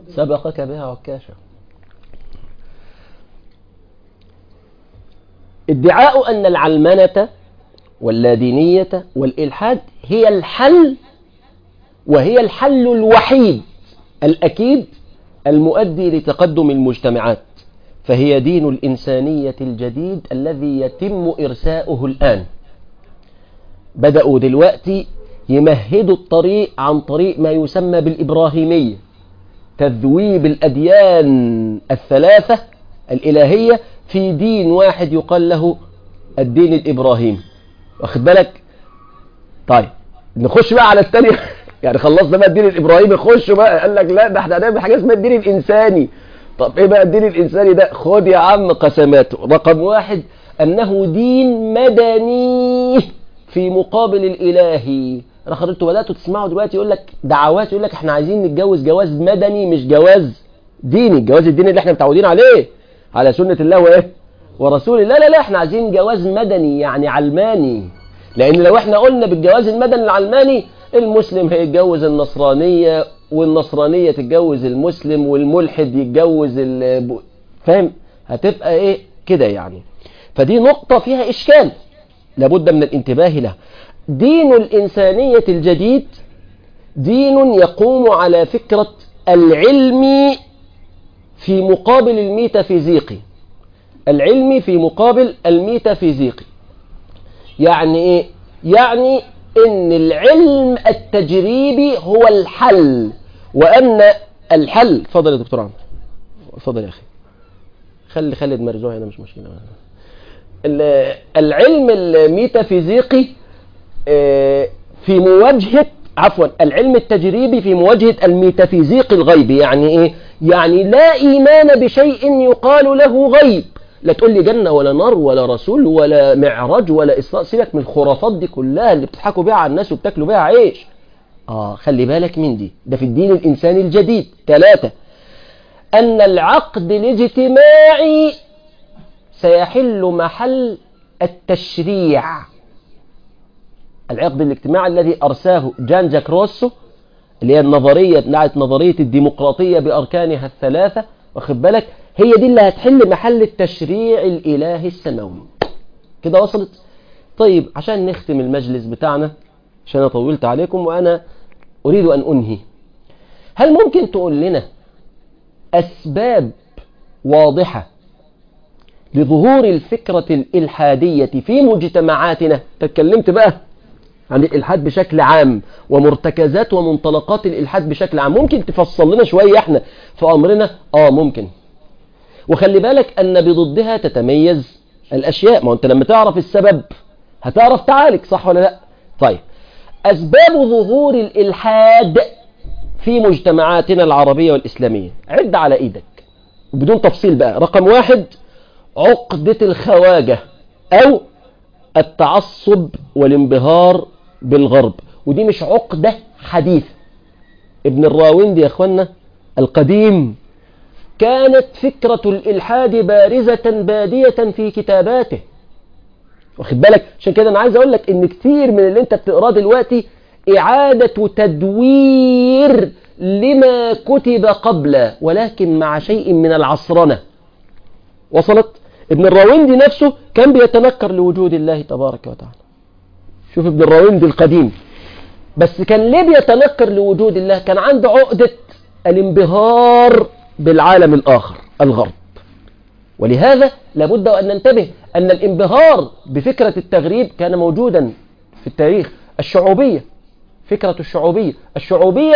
سبقك بها عكاشة ادعاء أن العلمنة واللادينية والإلحاد هي الحل وهي الحل الوحيد الأكيد المؤدي لتقدم المجتمعات فهي دين الإنسانية الجديد الذي يتم إرساؤه الآن بدأوا دلوقتي يمهدوا الطريق عن طريق ما يسمى بالإبراهيمية تذويب الأديان الثلاثة الإلهية في دين واحد يقال له الدين الإبراهيمي واخد بالك طيب نخش بقى على الثانية يعني خلصنا بقى الدين الإبراهيمي خش بقى قال لك لا ده احنا هنعمل حاجة اسمها الدين الإنساني طب ايه بقى الدين الإنساني ده خد يا عم قسماته رقم واحد أنه دين مدني في مقابل الإلهي انا حضرتوا بدأتوا تسمعوا دلوقتي يقول لك دعوات يقول لك احنا عايزين نتجوز جواز مدني مش جواز ديني الجواز الديني اللي احنا متعودين عليه على سنة الله وايه ورسوله لا لا لا احنا عايزين جواز مدني يعني علماني لان لو احنا قلنا بالجواز المدني العلماني المسلم هيتجوز النصرانية والنصرانية تتجوز المسلم والملحد يتجوز ال... فاهم هتبقى ايه كده يعني فدي نقطة فيها اشكال لابد من الانتباه له دين الإنسانية الجديد دين يقوم على فكرة العلم في مقابل الميتافيزيقي العلم في مقابل الميتافيزيقي يعني ايه يعني ان العلم التجريبي هو الحل وان الحل فضل يا دكتور عمرو فضل يا اخي خلي خالد مرزوع هنا مش مشكله العلم الميتافيزيقي في مواجهة عفوا العلم التجريبي في مواجهة الميتافيزيق الغيبي يعني ايه يعني لا ايمان بشيء يقال له غيب لا تقول لي جنة ولا نار ولا رسول ولا معراج ولا إسراء سيبك من الخرافات دي كلها اللي بتضحكوا بيها على الناس وبتاكلوا بيها عيش اه خلي بالك من دي ده في الدين الإنساني الجديد ثلاثة أن العقد الاجتماعي سيحل محل التشريع العقد الاجتماعي الذي أرساه جان جاك روسو اللي هي النظرية بتاعت نظرية الديمقراطية بأركانها الثلاثة واخد بالك هي دي اللي هتحل محل التشريع الإلهي السماوي كده وصلت طيب عشان نختم المجلس بتاعنا عشان أنا طولت عليكم وأنا أريد أن أنهي هل ممكن تقول لنا أسباب واضحة لظهور الفكرة الإلحادية في مجتمعاتنا تكلمت بقى عن الإلحاد بشكل عام ومرتكزات ومنطلقات الإلحاد بشكل عام ممكن تفصل لنا شوية احنا في أمرنا آه ممكن وخلي بالك أن بضدها تتميز الأشياء ما أنت لما تعرف السبب هتعرف تعالج صح ولا لا طيب أسباب ظهور الإلحاد في مجتمعاتنا العربية والإسلامية عد على إيدك وبدون تفصيل بقى رقم واحد عقدة الخواجة أو التعصب والانبهار بالغرب ودي مش عقدة حديثة ابن الراوندي يا اخوانا القديم كانت فكرة الإلحاد بارزة بادية في كتاباته واخد بالك عشان كده أنا عايز أقول لك إن كتير من اللي أنت بتقراه دلوقتي إعادة تدوير لما كتب قبله ولكن مع شيء من العصرنة وصلت ابن الراوندي نفسه كان بيتنكر لوجود الله تبارك وتعالى شوف ابن الراوندي القديم بس كان ليه بيتنكر لوجود الله كان عنده عقدة الانبهار بالعالم الآخر الغرب ولهذا لابد أن ننتبه أن الانبهار بفكرة التغريب كان موجودا في التاريخ الشعوبية فكرة الشعوبية الشعوبية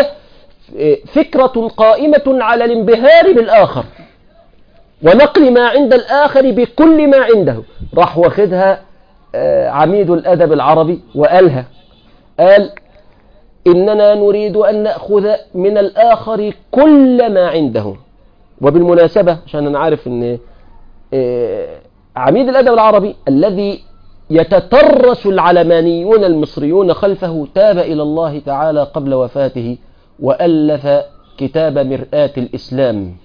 فكرة قائمة على الانبهار بالآخر ونقل ما عند الآخر بكل ما عنده راح واخدها عميد الأدب العربي وقالها قال إننا نريد أن نأخذ من الآخر كل ما عنده وبالمناسبة عشان أنا عارف أن عميد الأدب العربي الذي يتترس العلمانيون المصريون خلفه تاب إلى الله تعالى قبل وفاته وألف كتاب مرآة الإسلام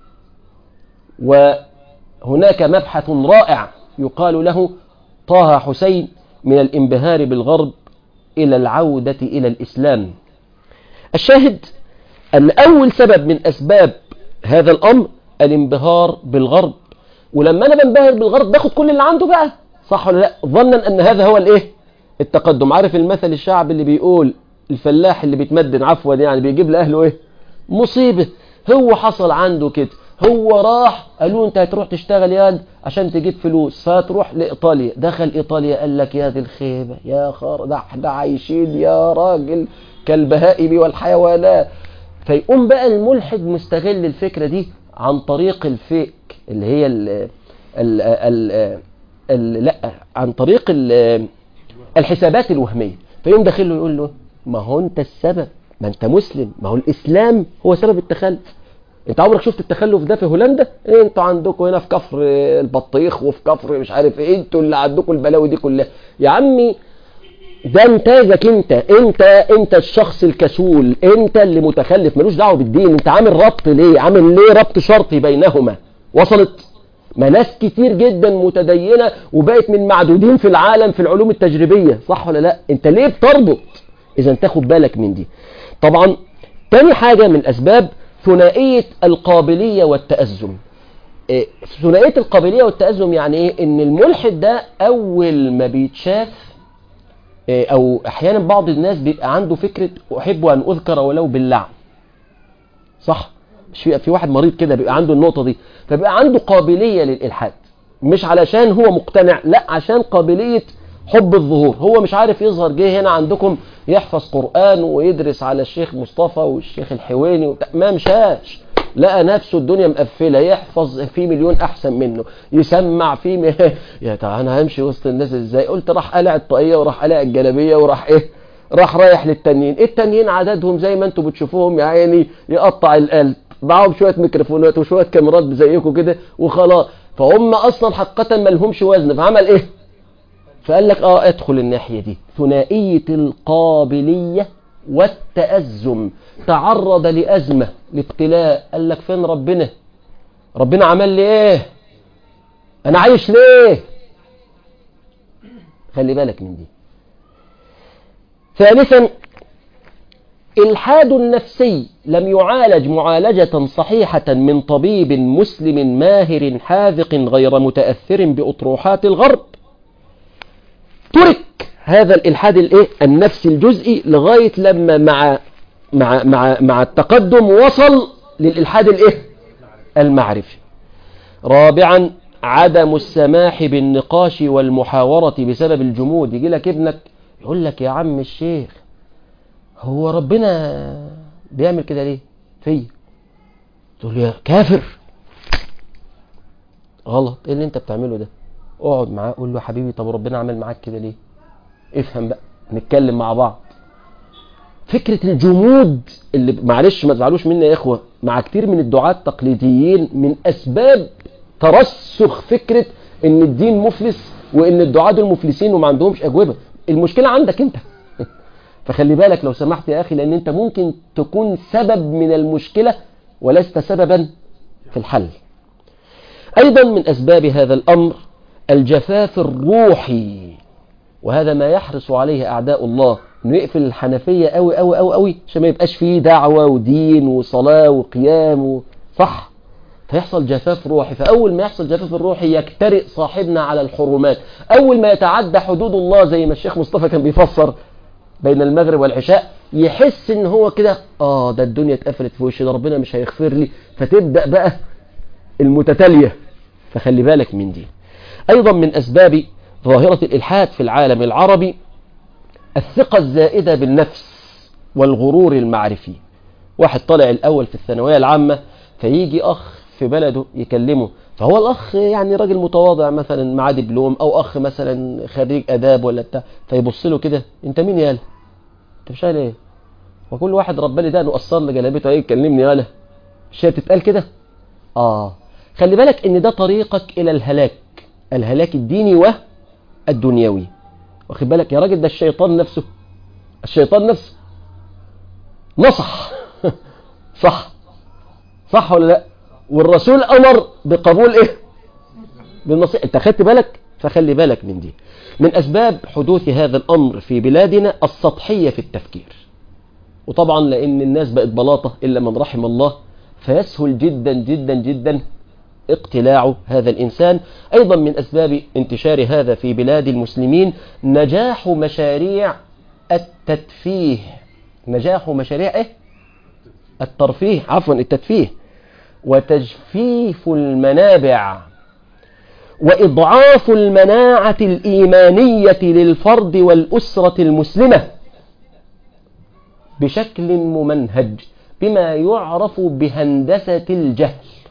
وهناك مبحث رائع يقال له طه حسين من الانبهار بالغرب إلى العودة إلى الإسلام الشاهد أن أول سبب من أسباب هذا الأمر الانبهار بالغرب ولما أنا بنبهر بالغرب باخد كل اللي عنده بقى صح ولا لا ظنا أن هذا هو الإيه التقدم عارف المثل الشعب اللي بيقول الفلاح اللي بيتمدن عفوا يعني بيجيب لأهله إيه مصيبة هو حصل عنده كده هو راح قالوا انت هتروح تشتغل ياد عشان تجيب فلوس فتروح لإيطاليا دخل إيطاليا قال لك يا دي الخيبة يا خار ده احنا عايشين يا راجل كالبهائم والحيوانات فيقوم بقى الملحد مستغل الفكرة دي عن طريق الفيك اللي هي ال ال ال ال لا عن طريق ال الحسابات الوهمية فيقوم داخل له يقول له ما هو انت السبب ما انت مسلم ما هو الاسلام هو سبب التخلف انت عمرك شفت التخلف ده في هولندا إيه انتوا عندكم هنا في كفر البطيخ وفي كفر مش عارف ايه انتوا اللي عندكم البلاوي دي كلها يا عمي ده انتاجك انت انت انت الشخص الكسول انت اللي متخلف ملوش دعوه بالدين انت عامل ربط ليه عامل ليه ربط شرطي بينهما وصلت ما ناس كتير جدا متدينه وبقت من معدودين في العالم في العلوم التجريبيه صح ولا لا انت ليه بتربط اذا تاخد بالك من دي طبعا تاني حاجه من الاسباب ثنائيه القابليه والتازم إيه، ثنائيه القابليه والتازم يعني ايه ان الملحد ده اول ما بيتشاف إيه، او احيانا بعض الناس بيبقى عنده فكره احب ان اذكر ولو باللعن صح مش في في واحد مريض كده بيبقى عنده النقطه دي فبيبقى عنده قابليه للالحاد مش علشان هو مقتنع لا عشان قابليه حب الظهور هو مش عارف يظهر جه هنا عندكم يحفظ قرآن ويدرس على الشيخ مصطفى والشيخ الحويني وبتاع ما مشاش لقى نفسه الدنيا مقفلة يحفظ في مليون أحسن منه يسمع في م... يا ترى أنا همشي وسط الناس إزاي قلت راح قلع الطاقية وراح قلع الجلابية وراح إيه راح رايح للتانيين التانيين عددهم زي ما انتم بتشوفوهم يا عيني يقطع القلب معاهم شوية ميكروفونات وشوية كاميرات زيكم كده وخلاص فهم أصلا حقيقة ما لهمش وزن فعمل إيه فقال لك اه ادخل الناحية دي ثنائية القابلية والتأزم تعرض لأزمة لابتلاء قال لك فين ربنا ربنا عمل لي ايه انا عايش ليه خلي بالك من دي ثالثا الحاد نفسي لم يعالج معالجة صحيحة من طبيب مسلم ماهر حاذق غير متأثر بأطروحات الغرب ترك هذا الإلحاد الايه النفسي الجزئي لغاية لما مع مع مع مع التقدم وصل للإلحاد الايه المعرفي رابعا عدم السماح بالنقاش والمحاورة بسبب الجمود يجي لك ابنك يقول لك يا عم الشيخ هو ربنا بيعمل كده ليه في تقول له يا كافر غلط ايه اللي انت بتعمله ده اقعد معاه قول له يا حبيبي طب ربنا عمل معاك كده ليه افهم بقى نتكلم مع بعض فكرة الجمود اللي معلش ما تزعلوش مني يا اخوة مع كتير من الدعاة التقليديين من اسباب ترسخ فكرة ان الدين مفلس وان الدعاة دول مفلسين وما عندهمش اجوبة المشكلة عندك انت فخلي بالك لو سمحت يا اخي لان انت ممكن تكون سبب من المشكلة ولست سببا في الحل ايضا من اسباب هذا الامر الجفاف الروحي وهذا ما يحرص عليه أعداء الله إنه يقفل الحنفية قوي قوي قوي قوي عشان ما يبقاش فيه دعوة ودين وصلاة وقيام و... صح فيحصل جفاف روحي فأول ما يحصل جفاف الروحي يكترئ صاحبنا على الحرمات أول ما يتعدى حدود الله زي ما الشيخ مصطفى كان بيفسر بين المغرب والعشاء يحس ان هو كده اه ده الدنيا اتقفلت في وشي ده ربنا مش هيغفر لي فتبدأ بقى المتتالية فخلي بالك من دي أيضا من أسباب ظاهرة الإلحاد في العالم العربي الثقة الزائدة بالنفس والغرور المعرفي واحد طالع الأول في الثانوية العامة فيجي أخ في بلده يكلمه فهو الأخ يعني راجل متواضع مثلا معاه دبلوم أو أخ مثلا خريج أداب ولا بتاع فيبص له كده أنت مين يالا؟ أنت مش قال إيه؟ وكل واحد ربالي ده نقصر لي جلابيته إيه يكلمني يالا؟ مش هي بتتقال كده؟ آه خلي بالك إن ده طريقك إلى الهلاك الهلاك الديني والدنيوي واخد بالك يا راجل ده الشيطان نفسه الشيطان نفسه نصح صح صح ولا لا والرسول امر بقبول ايه بالنصيحه انت خدت بالك فخلي بالك من دي من اسباب حدوث هذا الامر في بلادنا السطحيه في التفكير وطبعا لان الناس بقت بلاطه الا من رحم الله فيسهل جدا جدا جدا اقتلاع هذا الإنسان أيضا من أسباب انتشار هذا في بلاد المسلمين نجاح مشاريع التدفيه نجاح مشاريع إيه؟ الترفيه عفوا التدفيه وتجفيف المنابع وإضعاف المناعة الإيمانية للفرد والأسرة المسلمة بشكل ممنهج بما يعرف بهندسة الجهل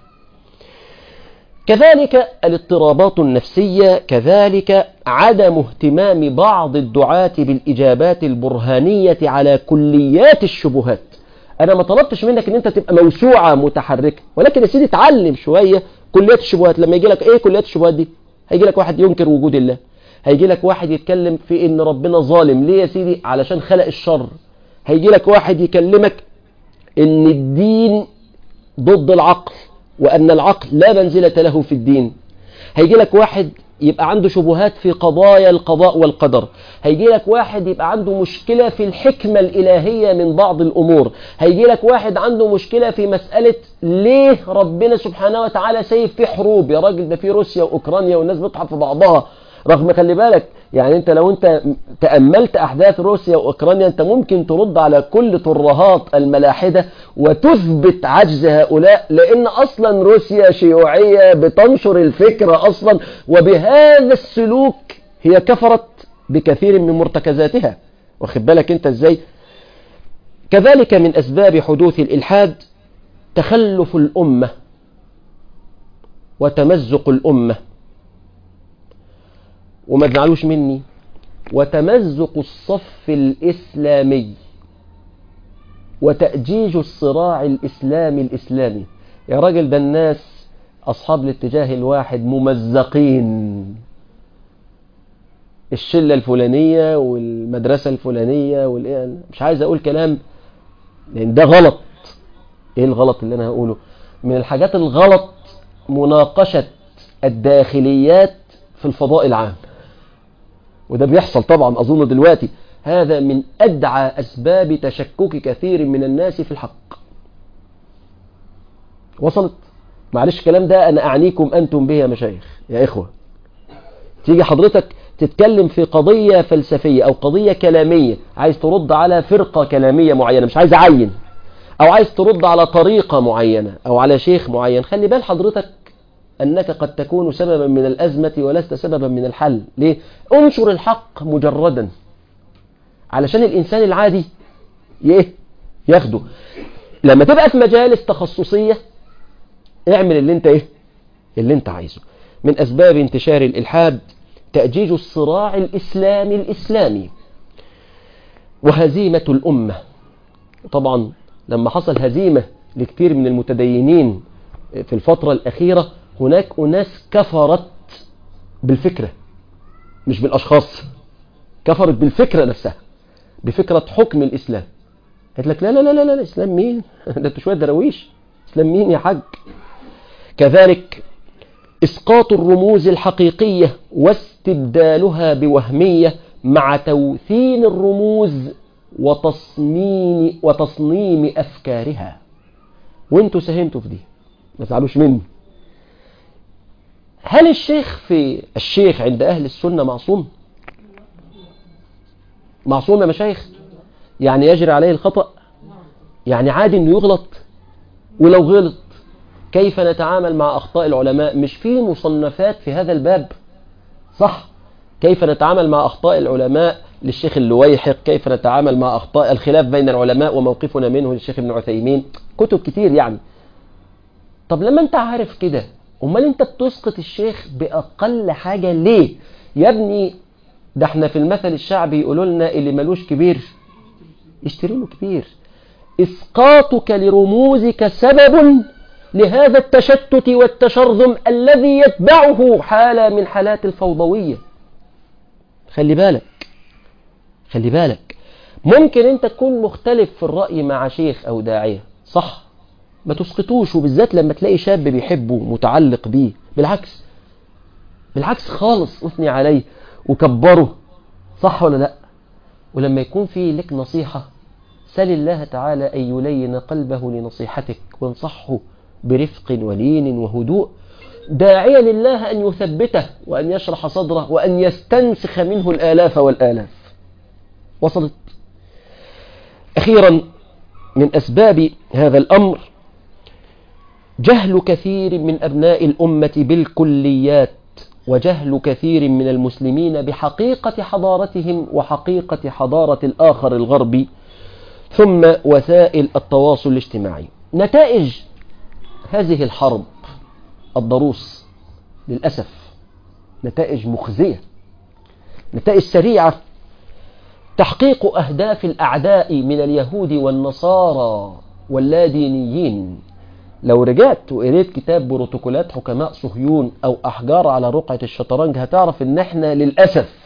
كذلك الاضطرابات النفسية كذلك عدم اهتمام بعض الدعاة بالإجابات البرهانية على كليات الشبهات أنا ما طلبتش منك أن أنت تبقى موسوعة متحركة ولكن يا سيدي اتعلم شوية كليات الشبهات لما يجي لك إيه كليات الشبهات دي هيجي لك واحد ينكر وجود الله هيجي لك واحد يتكلم في ان ربنا ظالم ليه يا سيدي علشان خلق الشر هيجي لك واحد يكلمك ان الدين ضد العقل وان العقل لا منزلة له في الدين هيجي لك واحد يبقى عنده شبهات في قضايا القضاء والقدر هيجي لك واحد يبقى عنده مشكلة في الحكمة الإلهية من بعض الأمور هيجي لك واحد عنده مشكلة في مسألة ليه ربنا سبحانه وتعالى سايب في حروب يا راجل ده في روسيا وأوكرانيا والناس بتضحك في بعضها رغم خلي بالك يعني انت لو انت تأملت أحداث روسيا وأوكرانيا انت ممكن ترد على كل ترهات الملاحدة وتثبت عجز هؤلاء لأن أصلا روسيا شيوعية بتنشر الفكرة أصلا وبهذا السلوك هي كفرت بكثير من مرتكزاتها واخد بالك انت ازاي كذلك من أسباب حدوث الإلحاد تخلف الأمة وتمزق الأمة وما تزعلوش مني وتمزق الصف الإسلامي وتأجيج الصراع الإسلامي الإسلامي يا راجل ده الناس أصحاب الاتجاه الواحد ممزقين الشلة الفلانية والمدرسة الفلانية والإيه مش عايز أقول كلام لأن ده غلط إيه الغلط اللي أنا هقوله من الحاجات الغلط مناقشة الداخليات في الفضاء العام وده بيحصل طبعا أظن دلوقتي هذا من أدعى أسباب تشكك كثير من الناس في الحق وصلت معلش الكلام ده أنا أعنيكم أنتم به يا مشايخ يا إخوة تيجي حضرتك تتكلم في قضية فلسفية أو قضية كلامية عايز ترد على فرقة كلامية معينة مش عايز أعين أو عايز ترد على طريقة معينة أو على شيخ معين خلي بال حضرتك أنك قد تكون سببا من الأزمة ولست سببا من الحل ليه؟ انشر الحق مجردا علشان الإنسان العادي ايه ياخده لما تبقى في مجالس تخصصية اعمل اللي انت ايه اللي انت عايزه من أسباب انتشار الإلحاد تأجيج الصراع الإسلامي الإسلامي وهزيمة الأمة طبعا لما حصل هزيمة لكثير من المتدينين في الفترة الأخيرة هناك أناس كفرت بالفكرة مش بالأشخاص كفرت بالفكرة نفسها بفكرة حكم الإسلام قلت لك لا لا لا لا لا الإسلام مين ده انتوا شوية درويش إسلام مين يا حاج كذلك إسقاط الرموز الحقيقية واستبدالها بوهمية مع توثين الرموز وتصميم وتصميم أفكارها وانتوا ساهمتوا في دي ما تزعلوش مني هل الشيخ في الشيخ عند أهل السنة معصوم معصوم يا مشايخ يعني يجري عليه الخطأ يعني عادي انه يغلط ولو غلط كيف نتعامل مع أخطاء العلماء مش في مصنفات في هذا الباب صح كيف نتعامل مع أخطاء العلماء للشيخ اللويحق كيف نتعامل مع أخطاء الخلاف بين العلماء وموقفنا منه للشيخ ابن عثيمين كتب كتير يعني طب لما انت عارف كده امال انت بتسقط الشيخ بأقل حاجة ليه يا ابني ده احنا في المثل الشعبي يقولوا لنا اللي ملوش كبير يشتري له كبير اسقاطك لرموزك سبب لهذا التشتت والتشرذم الذي يتبعه حالة من حالات الفوضوية خلي بالك خلي بالك ممكن انت تكون مختلف في الرأي مع شيخ او داعية صح ما تسقطوش وبالذات لما تلاقي شاب بيحبه متعلق بيه بالعكس بالعكس خالص اثني عليه وكبره صح ولا لا ولما يكون في لك نصيحة سل الله تعالى أن يلين قلبه لنصيحتك وانصحه برفق ولين وهدوء داعيا لله أن يثبته وأن يشرح صدره وأن يستنسخ منه الآلاف والآلاف وصلت أخيرا من أسباب هذا الأمر جهل كثير من أبناء الأمة بالكليات وجهل كثير من المسلمين بحقيقة حضارتهم وحقيقة حضارة الآخر الغربي ثم وسائل التواصل الاجتماعي نتائج هذه الحرب الضروس للأسف نتائج مخزية نتائج سريعة تحقيق أهداف الأعداء من اليهود والنصارى واللادينيين لو رجعت وقريت كتاب بروتوكولات حكماء صهيون أو أحجار على رقعة الشطرنج هتعرف إن إحنا للأسف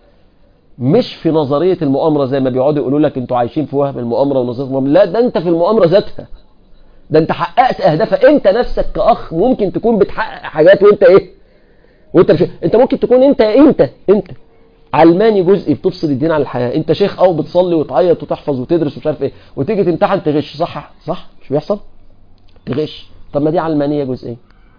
مش في نظرية المؤامرة زي ما بيقعدوا يقولوا لك انتوا عايشين في وهم المؤامرة ونظرية المؤامرة لا ده انت في المؤامرة ذاتها ده انت حققت اهدافك انت نفسك كأخ ممكن تكون بتحقق حاجات وانت ايه وانت مش انت ممكن تكون انت انت انت علماني جزئي بتفصل الدين عن الحياة انت شيخ او بتصلي وتعيط وتحفظ وتدرس ومش عارف ايه وتيجي تمتحن تغش صح صح مش بيحصل تغش طب ما دي علمانية جزئية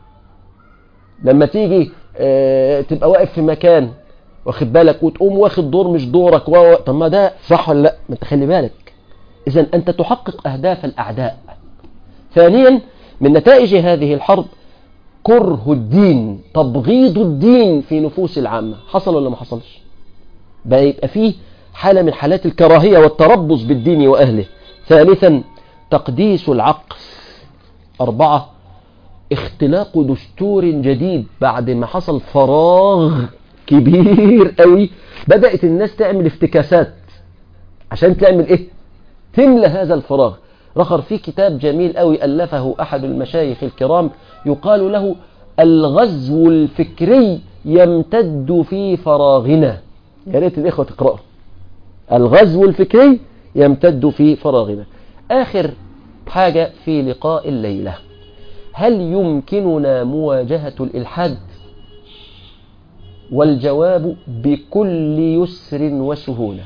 لما تيجي اه تبقى واقف في مكان واخد بالك وتقوم واخد دور مش دورك و... طب ما ده صح ولا لا ما انت خلي بالك اذا انت تحقق اهداف الاعداء ثانيا من نتائج هذه الحرب كره الدين تبغيض الدين في نفوس العامة حصل ولا ما حصلش بقى يبقى فيه حالة من حالات الكراهية والتربص بالدين وأهله ثالثا تقديس العقل أربعة اختلاق دستور جديد بعد ما حصل فراغ كبير قوي بدأت الناس تعمل افتكاسات عشان تعمل ايه تملى هذا الفراغ رخر في كتاب جميل قوي ألفه أحد المشايخ الكرام يقال له الغزو الفكري يمتد في فراغنا يا ريت الإخوة تقرأه الغزو الفكري يمتد في فراغنا آخر حاجة في لقاء الليلة هل يمكننا مواجهة الإلحاد والجواب بكل يسر وسهولة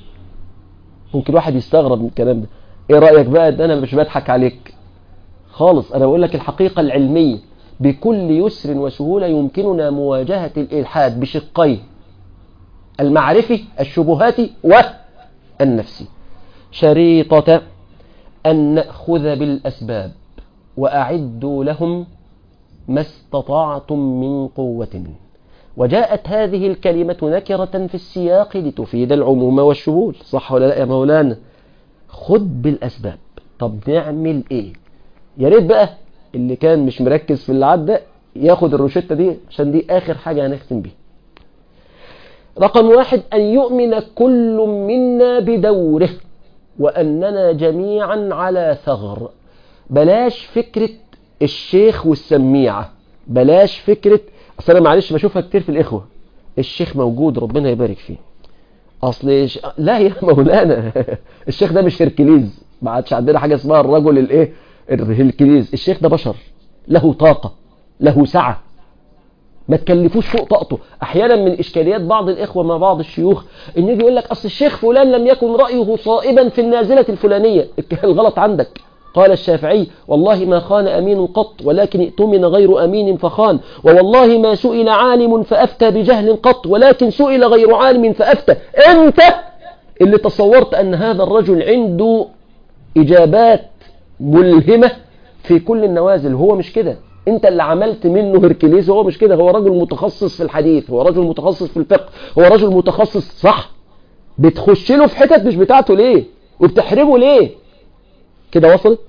ممكن واحد يستغرب من الكلام ده ايه رأيك بقى ان انا مش بضحك عليك خالص انا بقول لك الحقيقة العلمية بكل يسر وسهولة يمكننا مواجهة الإلحاد بشقيه المعرفي الشبهاتي والنفسي شريطة أن نأخذ بالأسباب وأعدوا لهم ما استطعتم من قوة وجاءت هذه الكلمة نكرة في السياق لتفيد العموم والشمول صح ولا لا يا مولانا خد بالأسباب طب نعمل ايه يا ريت بقى اللي كان مش مركز في اللي عدى ياخد الروشتة دي عشان دي آخر حاجة هنختم بيها رقم واحد أن يؤمن كل منا بدوره وأننا جميعا على ثغر بلاش فكرة الشيخ والسميعة بلاش فكرة أصل أنا معلش بشوفها كتير في الإخوة الشيخ موجود ربنا يبارك فيه أصل ش... لا يا مولانا الشيخ ده مش هركليز ما عادش عندنا حاجة اسمها الرجل الإيه الهركليز الشيخ ده بشر له طاقة له سعة ما تكلفوش فوق طاقته احيانا من اشكاليات بعض الاخوه مع بعض الشيوخ ان يجي يقول لك اصل الشيخ فلان لم يكن رايه صائبا في النازله الفلانيه الغلط عندك قال الشافعي والله ما خان امين قط ولكن ائتمن غير امين فخان ووالله ما سئل عالم فافتى بجهل قط ولكن سئل غير عالم فافتى انت اللي تصورت ان هذا الرجل عنده اجابات ملهمه في كل النوازل هو مش كده انت اللي عملت منه هركليز هو مش كده هو رجل متخصص في الحديث هو رجل متخصص في الفقه هو رجل متخصص صح بتخش له في حتت مش بتاعته ليه وبتحرجه ليه كده وصلت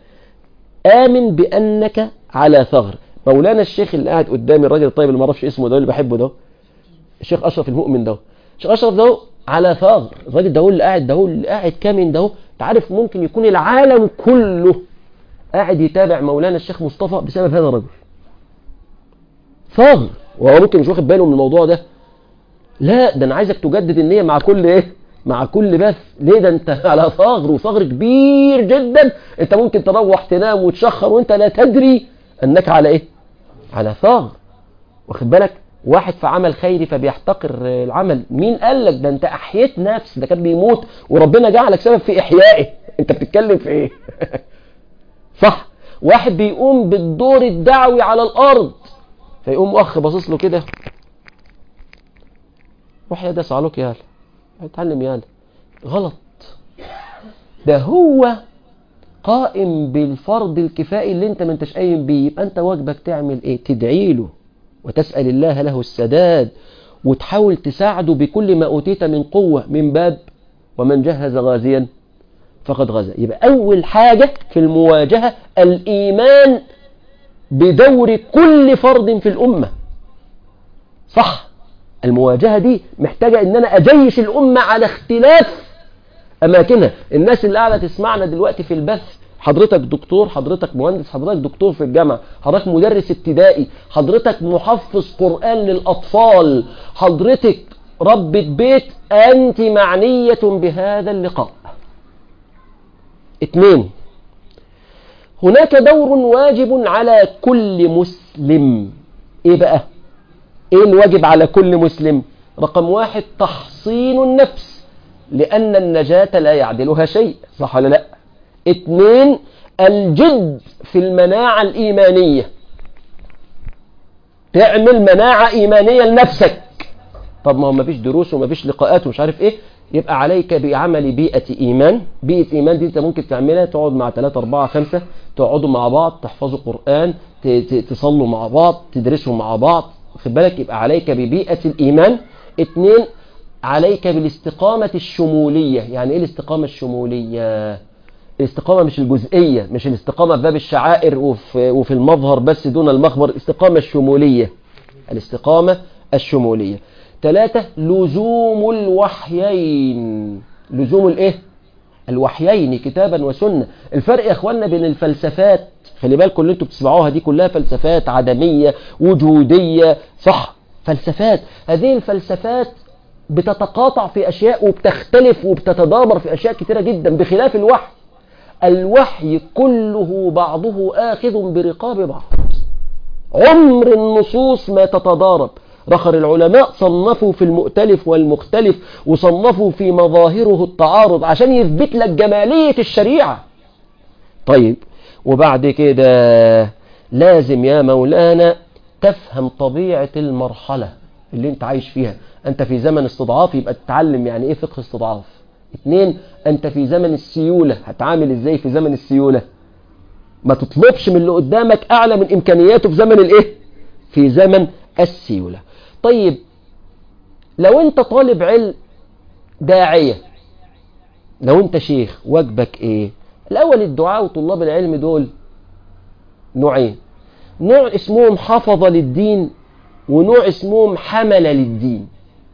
آمن بأنك على ثغر مولانا الشيخ اللي قاعد قدامي الراجل الطيب اللي ما اعرفش اسمه ده اللي بحبه ده الشيخ أشرف المؤمن ده الشيخ أشرف ده على ثغر الراجل ده اللي قاعد ده اللي قاعد كامن ده انت عارف ممكن يكون العالم كله قاعد يتابع مولانا الشيخ مصطفى بسبب هذا الرجل ثغر وهو ممكن مش واخد باله من الموضوع ده لا ده انا عايزك تجدد النية مع كل ايه مع كل بث ليه ده انت على ثغر وثغر كبير جدا انت ممكن تروح تنام وتشخر وانت لا تدري انك على ايه على ثغر واخد بالك واحد في عمل خيري فبيحتقر العمل مين قال لك ده انت احييت نفس ده كان بيموت وربنا جعلك سبب في احيائه انت بتتكلم في ايه صح واحد بيقوم بالدور الدعوي على الارض فيقوم اخ باصص له كده روح يا ده صعلوك يالا اتعلم يالا غلط ده هو قائم بالفرض الكفائي اللي انت ما انتش قايم بيه يبقى انت واجبك تعمل ايه تدعي له وتسأل الله له السداد وتحاول تساعده بكل ما أوتيت من قوة من باب ومن جهز غازيا فقد غزا يبقى أول حاجة في المواجهة الإيمان بدور كل فرد في الأمة صح المواجهة دي محتاجة ان انا اجيش الامة على اختلاف اماكنها الناس اللي قاعدة تسمعنا دلوقتي في البث حضرتك دكتور حضرتك مهندس حضرتك دكتور في الجامعة حضرتك مدرس ابتدائي حضرتك محفظ قرآن للأطفال حضرتك ربة بيت أنت معنية بهذا اللقاء اثنين هناك دور واجب على كل مسلم ايه بقى ايه الواجب على كل مسلم رقم واحد تحصين النفس لأن النجاة لا يعدلها شيء صح ولا لا اتنين الجد في المناعة الإيمانية تعمل مناعة إيمانية لنفسك طب ما هو مفيش دروس ومفيش لقاءات ومش عارف ايه يبقى عليك بعمل بيئة إيمان بيئة إيمان دي أنت ممكن تعملها تقعد مع 3 4 5 تقعدوا مع بعض تحفظوا قرآن تصلوا مع بعض تدرسوا مع بعض خد بالك يبقى عليك ببيئة الإيمان اتنين عليك بالاستقامة الشمولية يعني ايه الاستقامة الشمولية الاستقامة مش الجزئية مش الاستقامة في باب الشعائر وفي, وفي المظهر بس دون المخبر الاستقامة الشمولية الاستقامة الشمولية ثلاثة لزوم الوحيين لزوم الايه الوحيين كتابا وسنة الفرق يا اخوانا بين الفلسفات خلي بالكم اللي انتوا بتسمعوها دي كلها فلسفات عدمية وجودية صح فلسفات هذه الفلسفات بتتقاطع في أشياء وبتختلف وبتتدابر في أشياء كتيرة جدا بخلاف الوحي الوحي كله بعضه آخذ برقاب بعض عمر النصوص ما تتضارب رخر العلماء صنفوا في المؤتلف والمختلف وصنفوا في مظاهره التعارض عشان يثبت لك جمالية الشريعة طيب وبعد كده لازم يا مولانا تفهم طبيعة المرحلة اللي انت عايش فيها انت في زمن استضعاف يبقى تتعلم يعني ايه فقه استضعاف اتنين انت في زمن السيولة هتعامل ازاي في زمن السيولة ما تطلبش من اللي قدامك اعلى من امكانياته في زمن الايه في زمن السيولة طيب لو انت طالب علم داعية لو انت شيخ واجبك ايه الاول الدعاء وطلاب العلم دول نوعين نوع اسمهم حفظ للدين ونوع اسمهم حمل للدين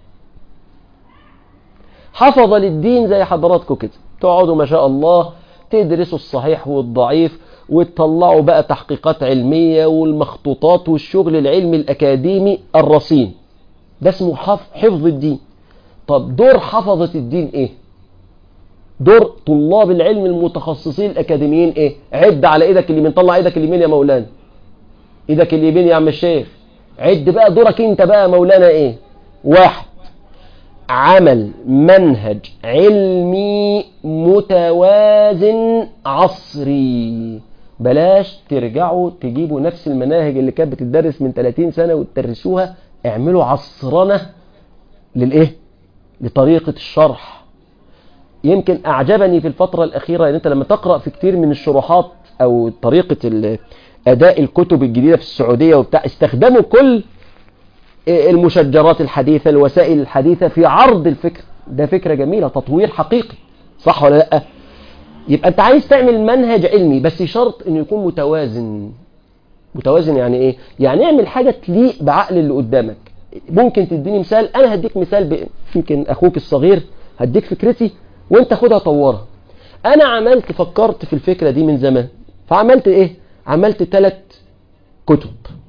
حفظ للدين زي حضراتكم كده تقعدوا ما شاء الله تدرسوا الصحيح والضعيف وتطلعوا بقى تحقيقات علمية والمخطوطات والشغل العلمي الأكاديمي الرصين ده اسمه حفظ الدين طب دور حفظة الدين ايه دور طلاب العلم المتخصصين الأكاديميين ايه عد على ايدك اليمين طلع ايدك اليمين يا مولانا ايدك اليمين يا عم الشيخ عد بقى دورك انت بقى مولانا ايه واحد عمل منهج علمي متوازن عصري بلاش ترجعوا تجيبوا نفس المناهج اللي كانت بتدرس من 30 سنة وتدرسوها اعملوا عصرنة للايه لطريقة الشرح يمكن اعجبني في الفترة الاخيرة ان انت لما تقرأ في كتير من الشروحات او طريقة اداء الكتب الجديدة في السعودية وبتاع استخدموا كل المشجرات الحديثة الوسائل الحديثة في عرض الفكر ده فكرة جميلة تطوير حقيقي صح ولا لا يبقى انت عايز تعمل منهج علمي بس شرط انه يكون متوازن متوازن يعني ايه يعني اعمل حاجة تليق بعقل اللي قدامك ممكن تديني مثال انا هديك مثال ب... يمكن اخوك الصغير هديك فكرتي وانت خدها طورها انا عملت فكرت في الفكرة دي من زمان فعملت ايه عملت ثلاث كتب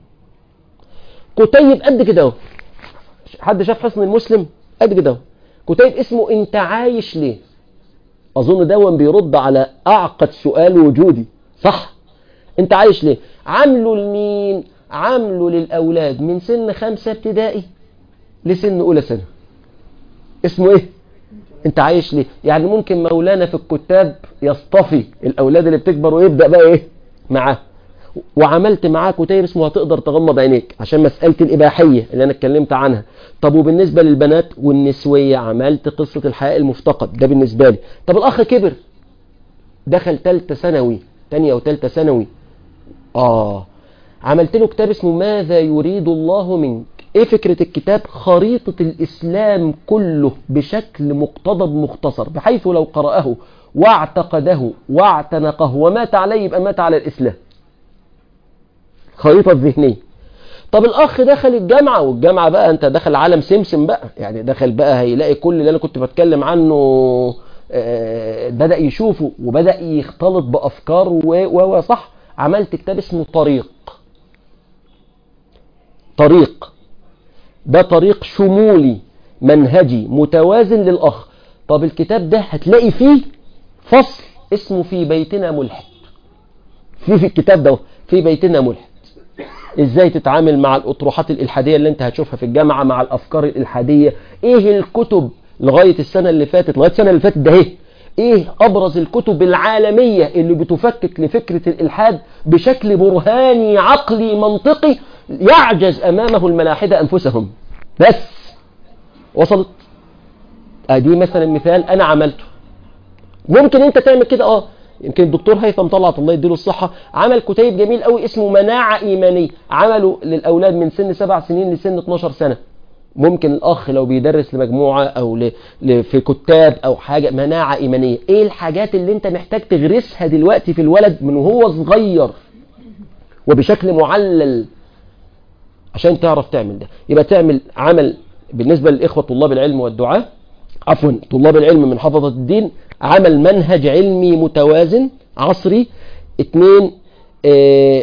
كتيب قد كده اهو حد شاف حصن المسلم قد كده اهو كتيب اسمه انت عايش ليه اظن دون بيرد على اعقد سؤال وجودي صح انت عايش ليه عامله لمين عامله للاولاد من سن خمسة ابتدائي لسن اولى سنة اسمه ايه انت عايش ليه يعني ممكن مولانا في الكتاب يصطفي الاولاد اللي بتكبر ويبدا بقى ايه معاه وعملت معاه كتيب اسمه هتقدر تغمض عينيك عشان مسألة الإباحية اللي أنا اتكلمت عنها طب وبالنسبة للبنات والنسوية عملت قصة الحياء المفتقد ده بالنسبة لي طب الأخ كبر دخل تالتة ثانوي تانية وتالتة ثانوي آه عملت له كتاب اسمه ماذا يريد الله منك ايه فكرة الكتاب خريطة الاسلام كله بشكل مقتضب مختصر بحيث لو قرأه واعتقده واعتنقه ومات عليه يبقى مات على الاسلام خريطة ذهنية طب الاخ دخل الجامعة والجامعة بقى انت دخل عالم سمسم بقى يعني دخل بقى هيلاقي كل اللي انا كنت بتكلم عنه آه، بدأ يشوفه وبدأ يختلط بأفكار و صح عملت كتاب اسمه طريق طريق ده طريق شمولي منهجي متوازن للأخ طب الكتاب ده هتلاقي فيه فصل اسمه في بيتنا ملحد في في الكتاب ده في بيتنا ملحد ازاي تتعامل مع الاطروحات الالحاديه اللي انت هتشوفها في الجامعه مع الافكار الالحاديه ايه الكتب لغايه السنه اللي فاتت لغايه السنه اللي فاتت ده ايه ايه ابرز الكتب العالميه اللي بتفكك لفكره الالحاد بشكل برهاني عقلي منطقي يعجز امامه الملاحده انفسهم بس وصلت ادي مثلا مثال انا عملته ممكن انت تعمل كده اه يمكن الدكتور هيثم طلعت الله يديله الصحة عمل كتيب جميل قوي اسمه مناعة إيمانية عمله للأولاد من سن سبع سنين لسن 12 سنة ممكن الأخ لو بيدرس لمجموعة أو ل... ل... في كتاب أو حاجة مناعة إيمانية إيه الحاجات اللي أنت محتاج تغرسها دلوقتي في الولد من وهو صغير وبشكل معلل عشان تعرف تعمل ده يبقى تعمل عمل بالنسبة للإخوة طلاب العلم والدعاء عفوا طلاب العلم من حفظة الدين عمل منهج علمي متوازن عصري اثنين اه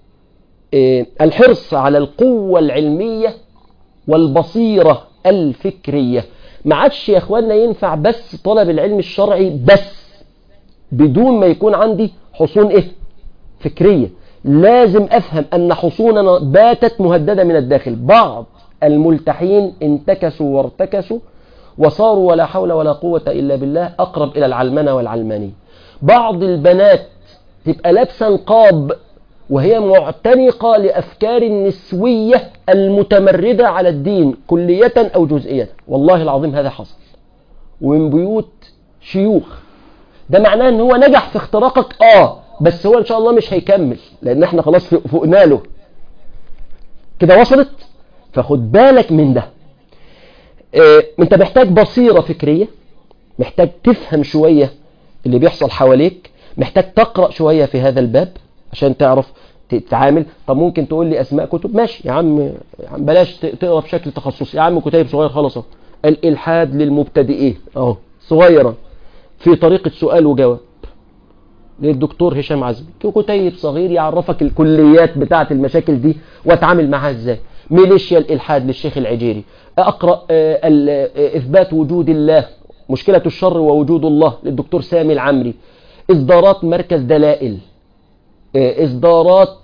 اه الحرص على القوة العلمية والبصيرة الفكرية ما عادش يا اخوانا ينفع بس طلب العلم الشرعي بس بدون ما يكون عندي حصون ايه فكرية لازم افهم ان حصوننا باتت مهددة من الداخل بعض الملتحين انتكسوا وارتكسوا وصاروا ولا حول ولا قوة إلا بالله أقرب إلى العلمنة والعلمانية بعض البنات تبقى لابسة نقاب وهي معتنقة لأفكار النسوية المتمردة على الدين كلية أو جزئية والله العظيم هذا حصل ومن بيوت شيوخ ده معناه ان هو نجح في اختراقك اه بس هو ان شاء الله مش هيكمل لان احنا خلاص فوقنا له كده وصلت فخد بالك من ده اه انت محتاج بصيرة فكرية محتاج تفهم شوية اللي بيحصل حواليك محتاج تقرأ شوية في هذا الباب عشان تعرف تتعامل طب ممكن تقول لي اسماء كتب ماشي يا عم, يا عم بلاش تقرا بشكل تخصصي يا عم كتيب صغير خالص اهو الالحاد للمبتدئين اهو صغيرة في طريقة سؤال وجواب للدكتور هشام عزمي كتيب صغير يعرفك الكليات بتاعة المشاكل دي واتعامل معها ازاي ميليشيا الالحاد للشيخ العجيري اقرا اثبات وجود الله مشكلة الشر ووجود الله للدكتور سامي العمري اصدارات مركز دلائل اصدارات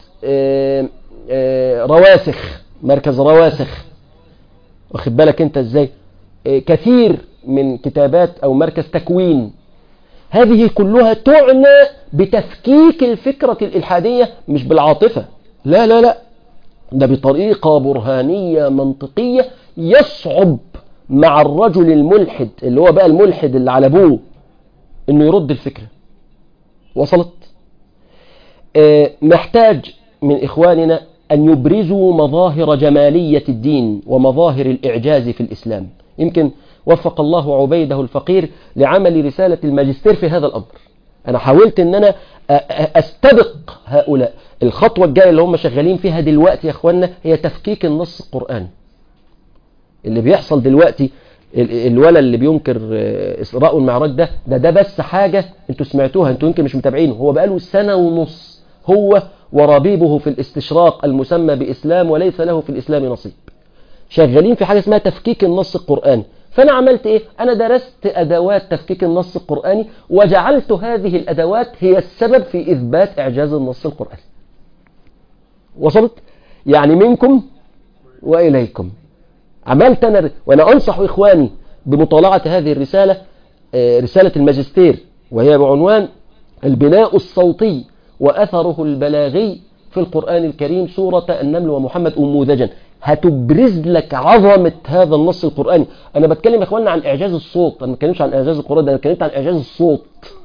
رواسخ مركز رواسخ واخد بالك انت ازاي كثير من كتابات او مركز تكوين هذه كلها تعنى بتفكيك الفكرة الإلحادية مش بالعاطفة لا لا لا ده بطريقة برهانية منطقية يصعب مع الرجل الملحد اللي هو بقى الملحد اللي على ابوه انه يرد الفكرة وصلت اه محتاج من إخواننا أن يبرزوا مظاهر جمالية الدين ومظاهر الإعجاز في الإسلام يمكن وفق الله عبيده الفقير لعمل رسالة الماجستير في هذا الأمر أنا حاولت أن أنا أستبق هؤلاء الخطوة الجاية اللي هم شغالين فيها دلوقتي يا أخوانا هي تفكيك النص القرآني اللي بيحصل دلوقتي الولد اللي بينكر إسراء والمعراج ده ده ده بس حاجة انتوا سمعتوها انتوا يمكن مش متابعينه هو بقاله سنة ونص هو وربيبه في الاستشراق المسمى بإسلام وليس له في الإسلام نصيب شغالين في حاجة اسمها تفكيك النص القرآني فأنا عملت إيه؟ أنا درست أدوات تفكيك النص القرآني وجعلت هذه الأدوات هي السبب في إثبات إعجاز النص القرآني وصلت؟ يعني منكم وإليكم عملت أنا وأنا أنصح إخواني بمطالعة هذه الرسالة آه، رسالة الماجستير وهي بعنوان البناء الصوتي وأثره البلاغي في القرآن الكريم سورة النمل ومحمد أنموذجا هتبرز لك عظمة هذا النص القرآني أنا بتكلم يا إخواننا عن إعجاز الصوت أنا ما بتكلمش عن إعجاز القرآن ده أنا اتكلمت عن إعجاز الصوت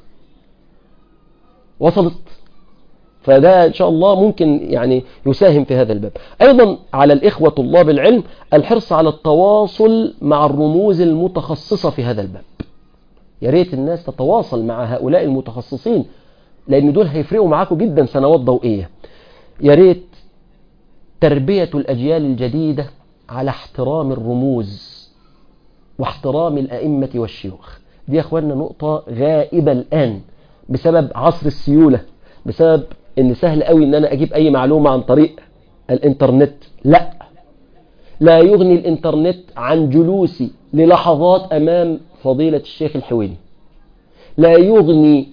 وصلت فده إن شاء الله ممكن يعني يساهم في هذا الباب أيضا على الإخوة طلاب العلم الحرص على التواصل مع الرموز المتخصصة في هذا الباب يا ريت الناس تتواصل مع هؤلاء المتخصصين لأن دول هيفرقوا معاكم جدا سنوات ضوئية يا ريت تربية الأجيال الجديدة على احترام الرموز واحترام الأئمة والشيوخ دي يا أخواننا نقطة غائبة الآن بسبب عصر السيولة بسبب ان سهل قوي ان انا اجيب اي معلومة عن طريق الانترنت لا لا يغني الانترنت عن جلوسي للحظات امام فضيلة الشيخ الحويني لا يغني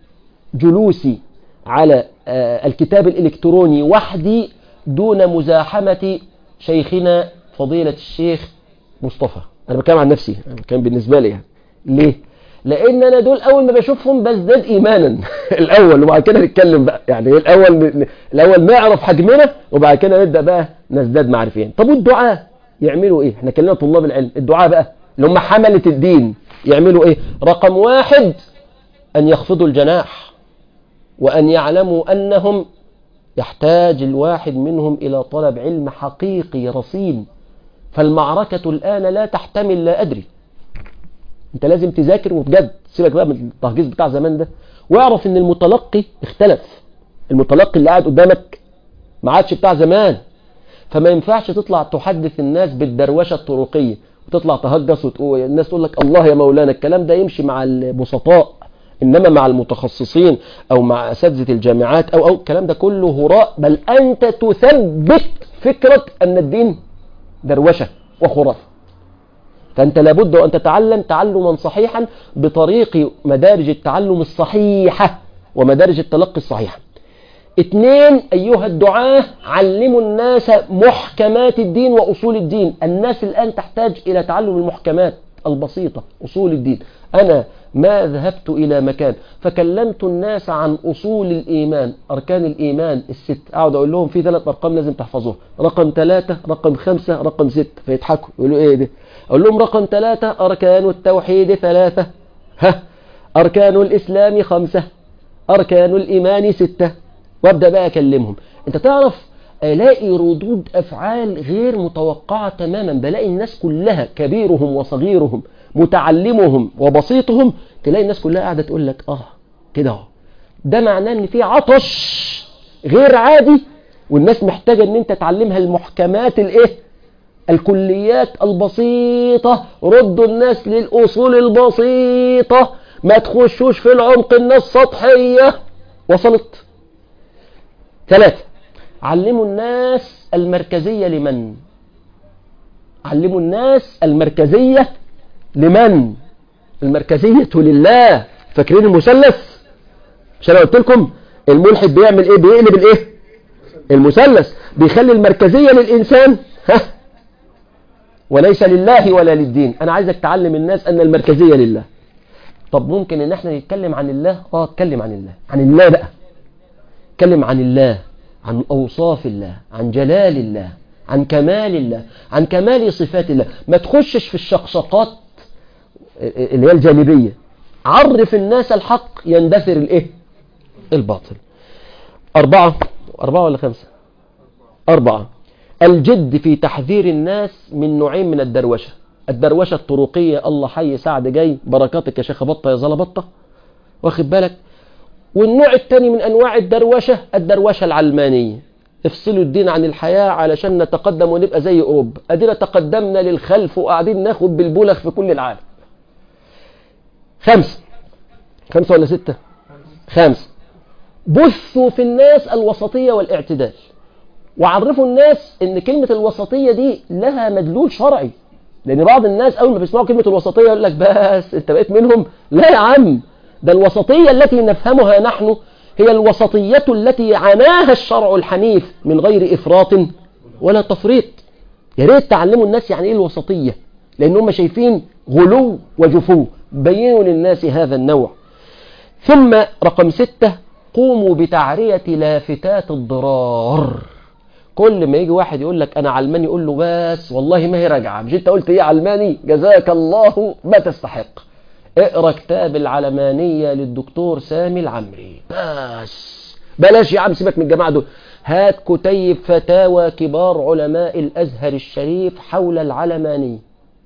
جلوسي على آه، الكتاب الالكتروني وحدي دون مزاحمة شيخنا فضيلة الشيخ مصطفى انا بتكلم عن نفسي انا بتكلم بالنسبة لي يعني ليه لان انا دول اول ما بشوفهم بزداد ايمانا الاول وبعد كده نتكلم بقى يعني إيه الاول الاول نعرف حجمنا وبعد كده نبدا بقى نزداد معرفين طب والدعاء يعملوا ايه احنا كلمنا طلاب العلم الدعاء بقى اللي هم حمله الدين يعملوا ايه رقم واحد ان يخفضوا الجناح وان يعلموا انهم يحتاج الواحد منهم الى طلب علم حقيقي رصين فالمعركه الان لا تحتمل لا ادري انت لازم تذاكر وبجد سيبك بقى من التهجيز بتاع زمان ده واعرف ان المتلقي اختلف المتلقي اللي قاعد قدامك ما عادش بتاع زمان فما ينفعش تطلع تحدث الناس بالدروشه الطرقيه وتطلع تهجس وتقول الناس تقول لك الله يا مولانا الكلام ده يمشي مع البسطاء انما مع المتخصصين او مع اساتذه الجامعات او او الكلام ده كله هراء بل انت تثبت فكره ان الدين دروشه وخرافه فأنت لابد أن تتعلم تعلما صحيحا بطريق مدارج التعلم الصحيحة ومدارج التلقي الصحيحة اثنين أيها الدعاة علموا الناس محكمات الدين وأصول الدين الناس الآن تحتاج إلى تعلم المحكمات البسيطة أصول الدين أنا ما ذهبت إلى مكان فكلمت الناس عن أصول الإيمان أركان الإيمان الست أقعد أقول لهم في ثلاث أرقام لازم تحفظوها رقم ثلاثة رقم خمسة رقم ستة فيضحكوا يقولوا إيه ده أقول لهم رقم ثلاثة أركان التوحيد ثلاثة ها أركان الإسلام خمسة أركان الإيمان ستة وابدأ بقى أكلمهم أنت تعرف ألاقي ردود أفعال غير متوقعة تماما بلاقي الناس كلها كبيرهم وصغيرهم متعلمهم وبسيطهم تلاقي الناس كلها قاعدة تقول لك آه كده اهو ده معناه ان في عطش غير عادي والناس محتاجة ان انت تعلمها المحكمات الايه الكليات البسيطة ردوا الناس للأصول البسيطة ما تخشوش في العمق الناس سطحية وصلت ثلاثة علموا الناس المركزية لمن علموا الناس المركزية لمن المركزية لله فاكرين المثلث مش انا قلت لكم الملحد بيعمل ايه بيقلب الايه المثلث بيخلي المركزية للإنسان ها وليس لله ولا للدين انا عايزك تعلم الناس ان المركزية لله طب ممكن ان احنا نتكلم عن الله اه اتكلم عن الله عن الله بقى اتكلم عن الله عن اوصاف الله عن جلال الله عن كمال الله عن كمال صفات الله ما تخشش في الشقشقات اللي هي الجانبية عرف الناس الحق يندثر الايه الباطل أربعة أربعة ولا خمسة أربعة الجد في تحذير الناس من نوعين من الدروشة الدروشة الطرقية الله حي سعد جاي بركاتك يا شيخ بطة يا زلبطة واخد بالك والنوع الثاني من أنواع الدروشة الدروشة العلمانية افصلوا الدين عن الحياة علشان نتقدم ونبقى زي أوروبا أدينا تقدمنا للخلف وقاعدين ناخد بالبلغ في كل العالم خمسة خمسة ولا ستة خمسة بثوا في الناس الوسطية والاعتدال وعرفوا الناس ان كلمة الوسطية دي لها مدلول شرعي لان بعض الناس اول ما بيسمعوا كلمة الوسطية يقول لك بس انت بقيت منهم لا يا عم ده الوسطية التي نفهمها نحن هي الوسطية التي عناها الشرع الحنيف من غير إفراط ولا تفريط يا ريت تعلموا الناس يعني ايه الوسطية لأن هم شايفين غلو وجفو بينوا للناس هذا النوع ثم رقم ستة قوموا بتعرية لافتات الضرار كل ما يجي واحد يقول لك أنا علماني يقول له بس والله ما هي راجعة مش أنت قلت إيه علماني جزاك الله ما تستحق اقرا كتاب العلمانية للدكتور سامي العمري بس بلاش يا عم سيبك من الجماعة دول هات كتيب فتاوى كبار علماء الأزهر الشريف حول العلمانية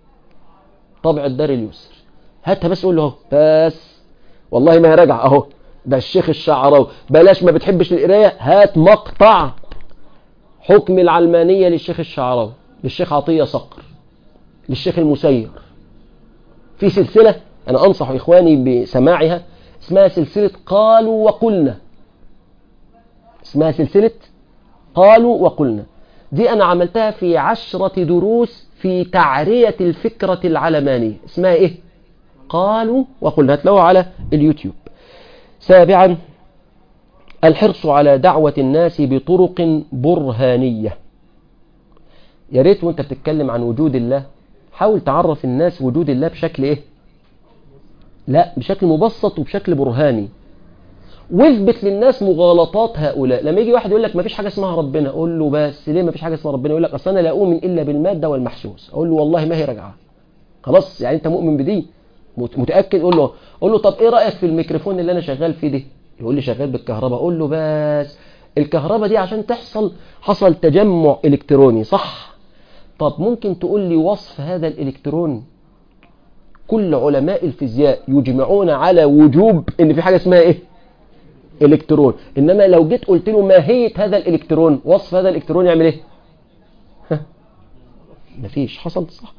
طبع الدار اليسر هاتها بس قول له اهو بس والله ما هي راجعة اهو ده الشيخ الشعراوي بلاش ما بتحبش القراية هات مقطع حكم العلمانية للشيخ الشعراوي للشيخ عطية صقر للشيخ المسير في سلسلة أنا أنصح إخواني بسماعها اسمها سلسلة قالوا وقلنا اسمها سلسلة قالوا وقلنا دي أنا عملتها في عشرة دروس في تعرية الفكرة العلمانية اسمها إيه قالوا وقلنا هتلاقوها على اليوتيوب سابعا الحرص على دعوة الناس بطرق برهانية يا ريت وانت بتتكلم عن وجود الله حاول تعرف الناس وجود الله بشكل ايه لا بشكل مبسط وبشكل برهاني واثبت للناس مغالطات هؤلاء لما يجي واحد يقول لك ما فيش حاجه اسمها ربنا اقول له بس ليه ما فيش حاجه اسمها ربنا يقول لك اصل انا لا اؤمن الا بالماده والمحسوس اقول له والله ما هي راجعه خلاص يعني انت مؤمن بدي متاكد قول له قول له طب ايه رايك في الميكروفون اللي انا شغال فيه ده يقول لي شغال بالكهرباء اقول له بس الكهرباء دي عشان تحصل حصل تجمع الكتروني صح طب ممكن تقول لي وصف هذا الالكترون كل علماء الفيزياء يجمعون على وجوب ان في حاجه اسمها ايه الكترون انما لو جيت قلت له ماهيه هذا الالكترون وصف هذا الالكترون يعمل ايه ها مفيش حصل صح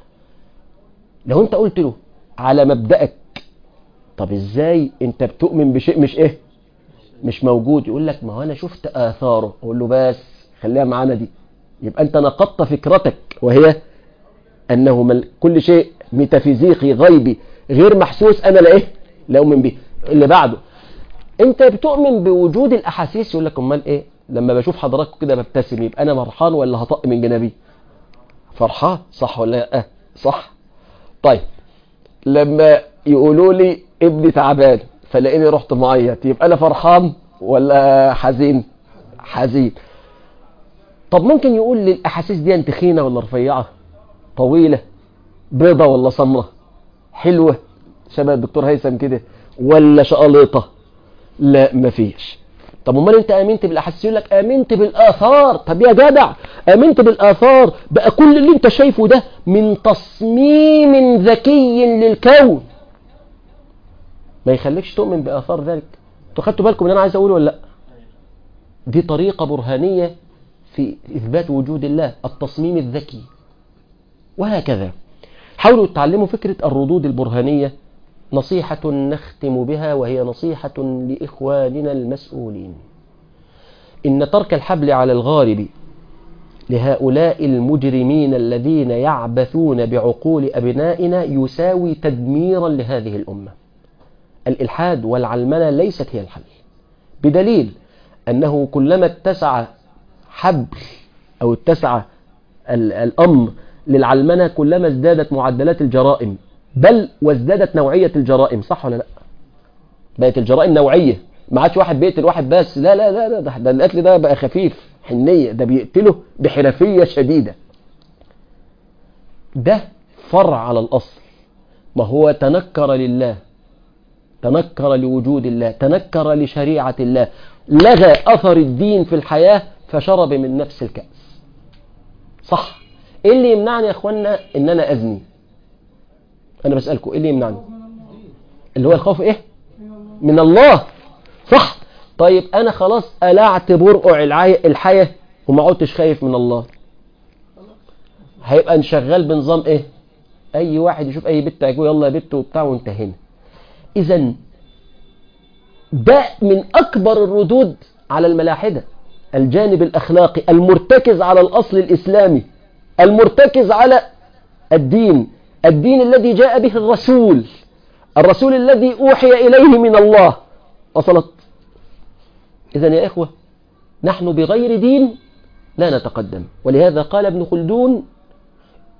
لو انت قلت له على مبدأك طب ازاي انت بتؤمن بشيء مش ايه مش موجود يقول لك ما هو انا شفت اثاره اقول له بس خليها معانا دي يبقى انت نقضت فكرتك وهي انه مل... كل شيء ميتافيزيقي غيبي غير محسوس انا لا ايه لا اؤمن به اللي بعده انت بتؤمن بوجود الاحاسيس يقول لك امال ايه لما بشوف حضراتكم كده ببتسم يبقى انا فرحان ولا هطق من جنابي فرحان صح ولا لا صح طيب لما يقولوا لي ابني تعبان فلاقيني رحت معيط يبقى انا فرحان ولا حزين حزين طب ممكن يقول لي الاحاسيس دي تخينه ولا رفيعه طويله بيضه ولا سمراء حلوه شبه الدكتور هيثم كده ولا شقليطه لا مفيش طب امال انت امنت بالاحاسيس يقول لك امنت بالاثار طب يا جدع امنت بالاثار بقى كل اللي انت شايفه ده من تصميم ذكي للكون ما يخليكش تؤمن باثار ذلك انتوا خدتوا بالكم من انا عايز اقوله ولا لا دي طريقه برهانيه في اثبات وجود الله التصميم الذكي وهكذا حاولوا تعلموا فكره الردود البرهانيه نصيحة نختم بها وهي نصيحة لإخواننا المسؤولين إن ترك الحبل على الغارب لهؤلاء المجرمين الذين يعبثون بعقول أبنائنا يساوي تدميرا لهذه الأمة الإلحاد والعلمنة ليست هي الحل بدليل أنه كلما اتسع حبل أو اتسع الأمر للعلمنة كلما ازدادت معدلات الجرائم بل وازدادت نوعية الجرائم صح ولا لا بقت الجرائم نوعية ما عادش واحد بيقتل واحد بس لا لا لا لا ده, ده القتل ده بقى خفيف حنية ده بيقتله بحرفية شديدة ده فرع على الأصل ما هو تنكر لله تنكر لوجود الله تنكر لشريعة الله لغى أثر الدين في الحياة فشرب من نفس الكأس صح ايه اللي يمنعني يا اخوانا ان انا ازني انا بسألكم ايه اللي يمنعني اللي هو الخوف ايه من الله صح طيب انا خلاص قلعت برقع الحياة وما عدتش خايف من الله هيبقى نشغل بنظام ايه اي واحد يشوف اي بنت تعجبه يلا يا بنت وبتاع وانتهينا اذا ده من اكبر الردود على الملاحدة الجانب الاخلاقي المرتكز على الاصل الاسلامي المرتكز على الدين الدين الذي جاء به الرسول الرسول الذي أوحي إليه من الله وصلت إذا يا إخوة نحن بغير دين لا نتقدم ولهذا قال ابن خلدون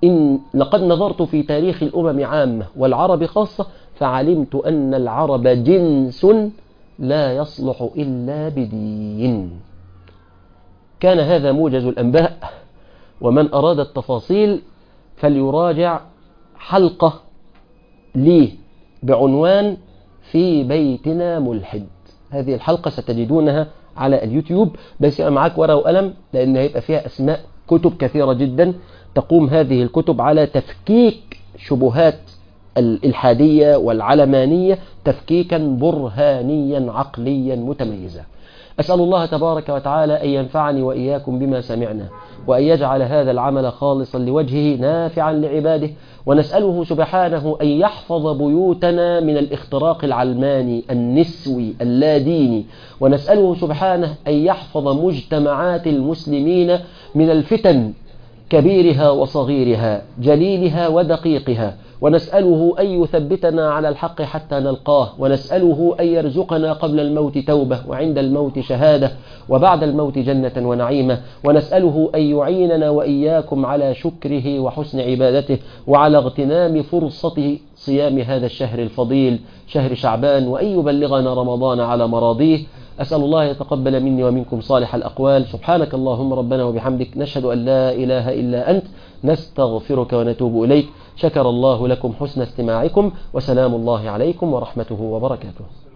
إن لقد نظرت في تاريخ الأمم عامة والعرب خاصة فعلمت أن العرب جنس لا يصلح إلا بدين كان هذا موجز الأنباء ومن أراد التفاصيل فليراجع حلقة لي بعنوان في بيتنا ملحد هذه الحلقة ستجدونها على اليوتيوب بس يبقى معاك ورقة وقلم لأن هيبقى فيها أسماء كتب كثيرة جدا تقوم هذه الكتب على تفكيك شبهات الإلحادية والعلمانية تفكيكا برهانيا عقليا متميزا أسأل الله تبارك وتعالى أن ينفعني وإياكم بما سمعنا وأن يجعل هذا العمل خالصا لوجهه نافعا لعباده ونسأله سبحانه أن يحفظ بيوتنا من الاختراق العلماني النسوي اللاديني ونسأله سبحانه أن يحفظ مجتمعات المسلمين من الفتن كبيرها وصغيرها جليلها ودقيقها ونسأله أن يثبتنا على الحق حتى نلقاه ونسأله أن يرزقنا قبل الموت توبة وعند الموت شهادة وبعد الموت جنة ونعيمة ونسأله أن يعيننا وإياكم على شكره وحسن عبادته وعلى اغتنام فرصة صيام هذا الشهر الفضيل شهر شعبان وأن يبلغنا رمضان على مراضيه أسأل الله يتقبل مني ومنكم صالح الأقوال سبحانك اللهم ربنا وبحمدك نشهد أن لا إله إلا أنت نستغفرك ونتوب إليك شكر الله لكم حسن استماعكم وسلام الله عليكم ورحمته وبركاته